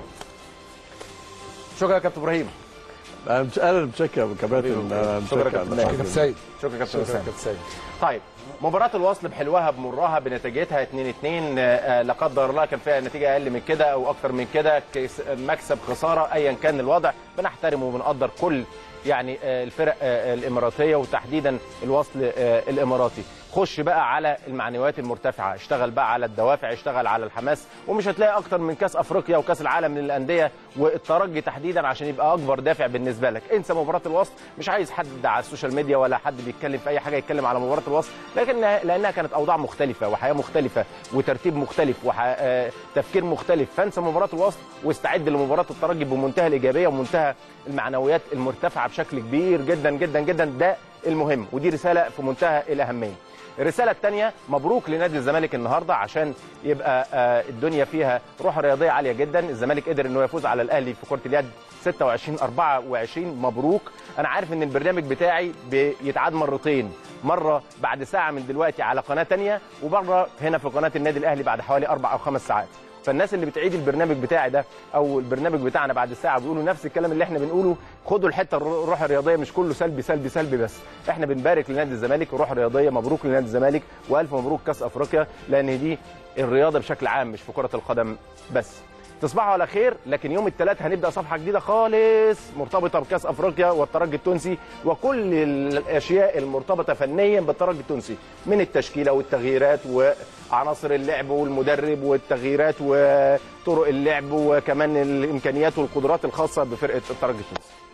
Speaker 1: شكرا يا كابتن ابراهيم
Speaker 2: انا مش انا اللي متشكر يا كباتن أنا
Speaker 1: شكرا يا
Speaker 2: متشكر
Speaker 1: كابتن
Speaker 2: على
Speaker 1: ماهر.
Speaker 5: كابتن سيد
Speaker 1: شكرا يا كابتن
Speaker 5: شكرا
Speaker 1: اسامه
Speaker 5: كابتن سيد
Speaker 1: طيب مباراة الوصل بحلوها بمرها بنتيجتها 2-2 آه، لا قدر الله كان فيها نتيجة أقل من كده أو أكتر من كده كيس- مكسب خسارة أيا كان الوضع بنحترم وبنقدر كل يعني آه، الفرق آه، الإماراتية وتحديدا الوصل آه، الإماراتي خش بقى على المعنويات المرتفعة اشتغل بقى على الدوافع اشتغل على الحماس ومش هتلاقي أكتر من كأس أفريقيا وكأس العالم للأندية والترجي تحديدا عشان يبقى أكبر دافع بالنسبة لك انسى مباراة الوصل مش عايز حد على السوشيال ميديا ولا حد بيتكلم في أي حاجة يتكلم على مباراة الوصل لكن لأنها كانت أوضاع مختلفة وحياة مختلفة وترتيب مختلف وتفكير مختلف فانسى مباراة الوصل واستعد لمباراة الترجي بمنتهى الإيجابية ومنتهى المعنويات المرتفعة بشكل كبير جدا جدا جدا ده المهم ودي رسالة في منتهى الأهمية الرسالة الثانية مبروك لنادي الزمالك النهارده عشان يبقى آه، الدنيا فيها روح رياضية عالية جدا، الزمالك قدر انه يفوز على الاهلي في كرة اليد 26 24 مبروك، انا عارف ان البرنامج بتاعي بيتعاد مرتين، مرة بعد ساعة من دلوقتي على قناة تانية ومرة هنا في قناة النادي الاهلي بعد حوالي أربع أو خمس ساعات. فالناس اللي بتعيد البرنامج بتاعي ده او البرنامج بتاعنا بعد ساعه بيقولوا نفس الكلام اللي احنا بنقوله خدوا الحته الرو- الروح الرياضيه مش كله سلبي سلبي سلبي بس احنا بنبارك لنادي الزمالك روح رياضيه مبروك لنادي الزمالك والف مبروك كاس افريقيا لان دي الرياضه بشكل عام مش في كره القدم بس تصبحوا على خير لكن يوم الثلاث هنبدا صفحه جديده خالص مرتبطه بكاس افريقيا والترجي التونسي وكل الاشياء المرتبطه فنيا بالترجي التونسي من التشكيله والتغييرات وعناصر اللعب والمدرب والتغييرات وطرق اللعب وكمان الامكانيات والقدرات الخاصه بفرقه الترجي التونسي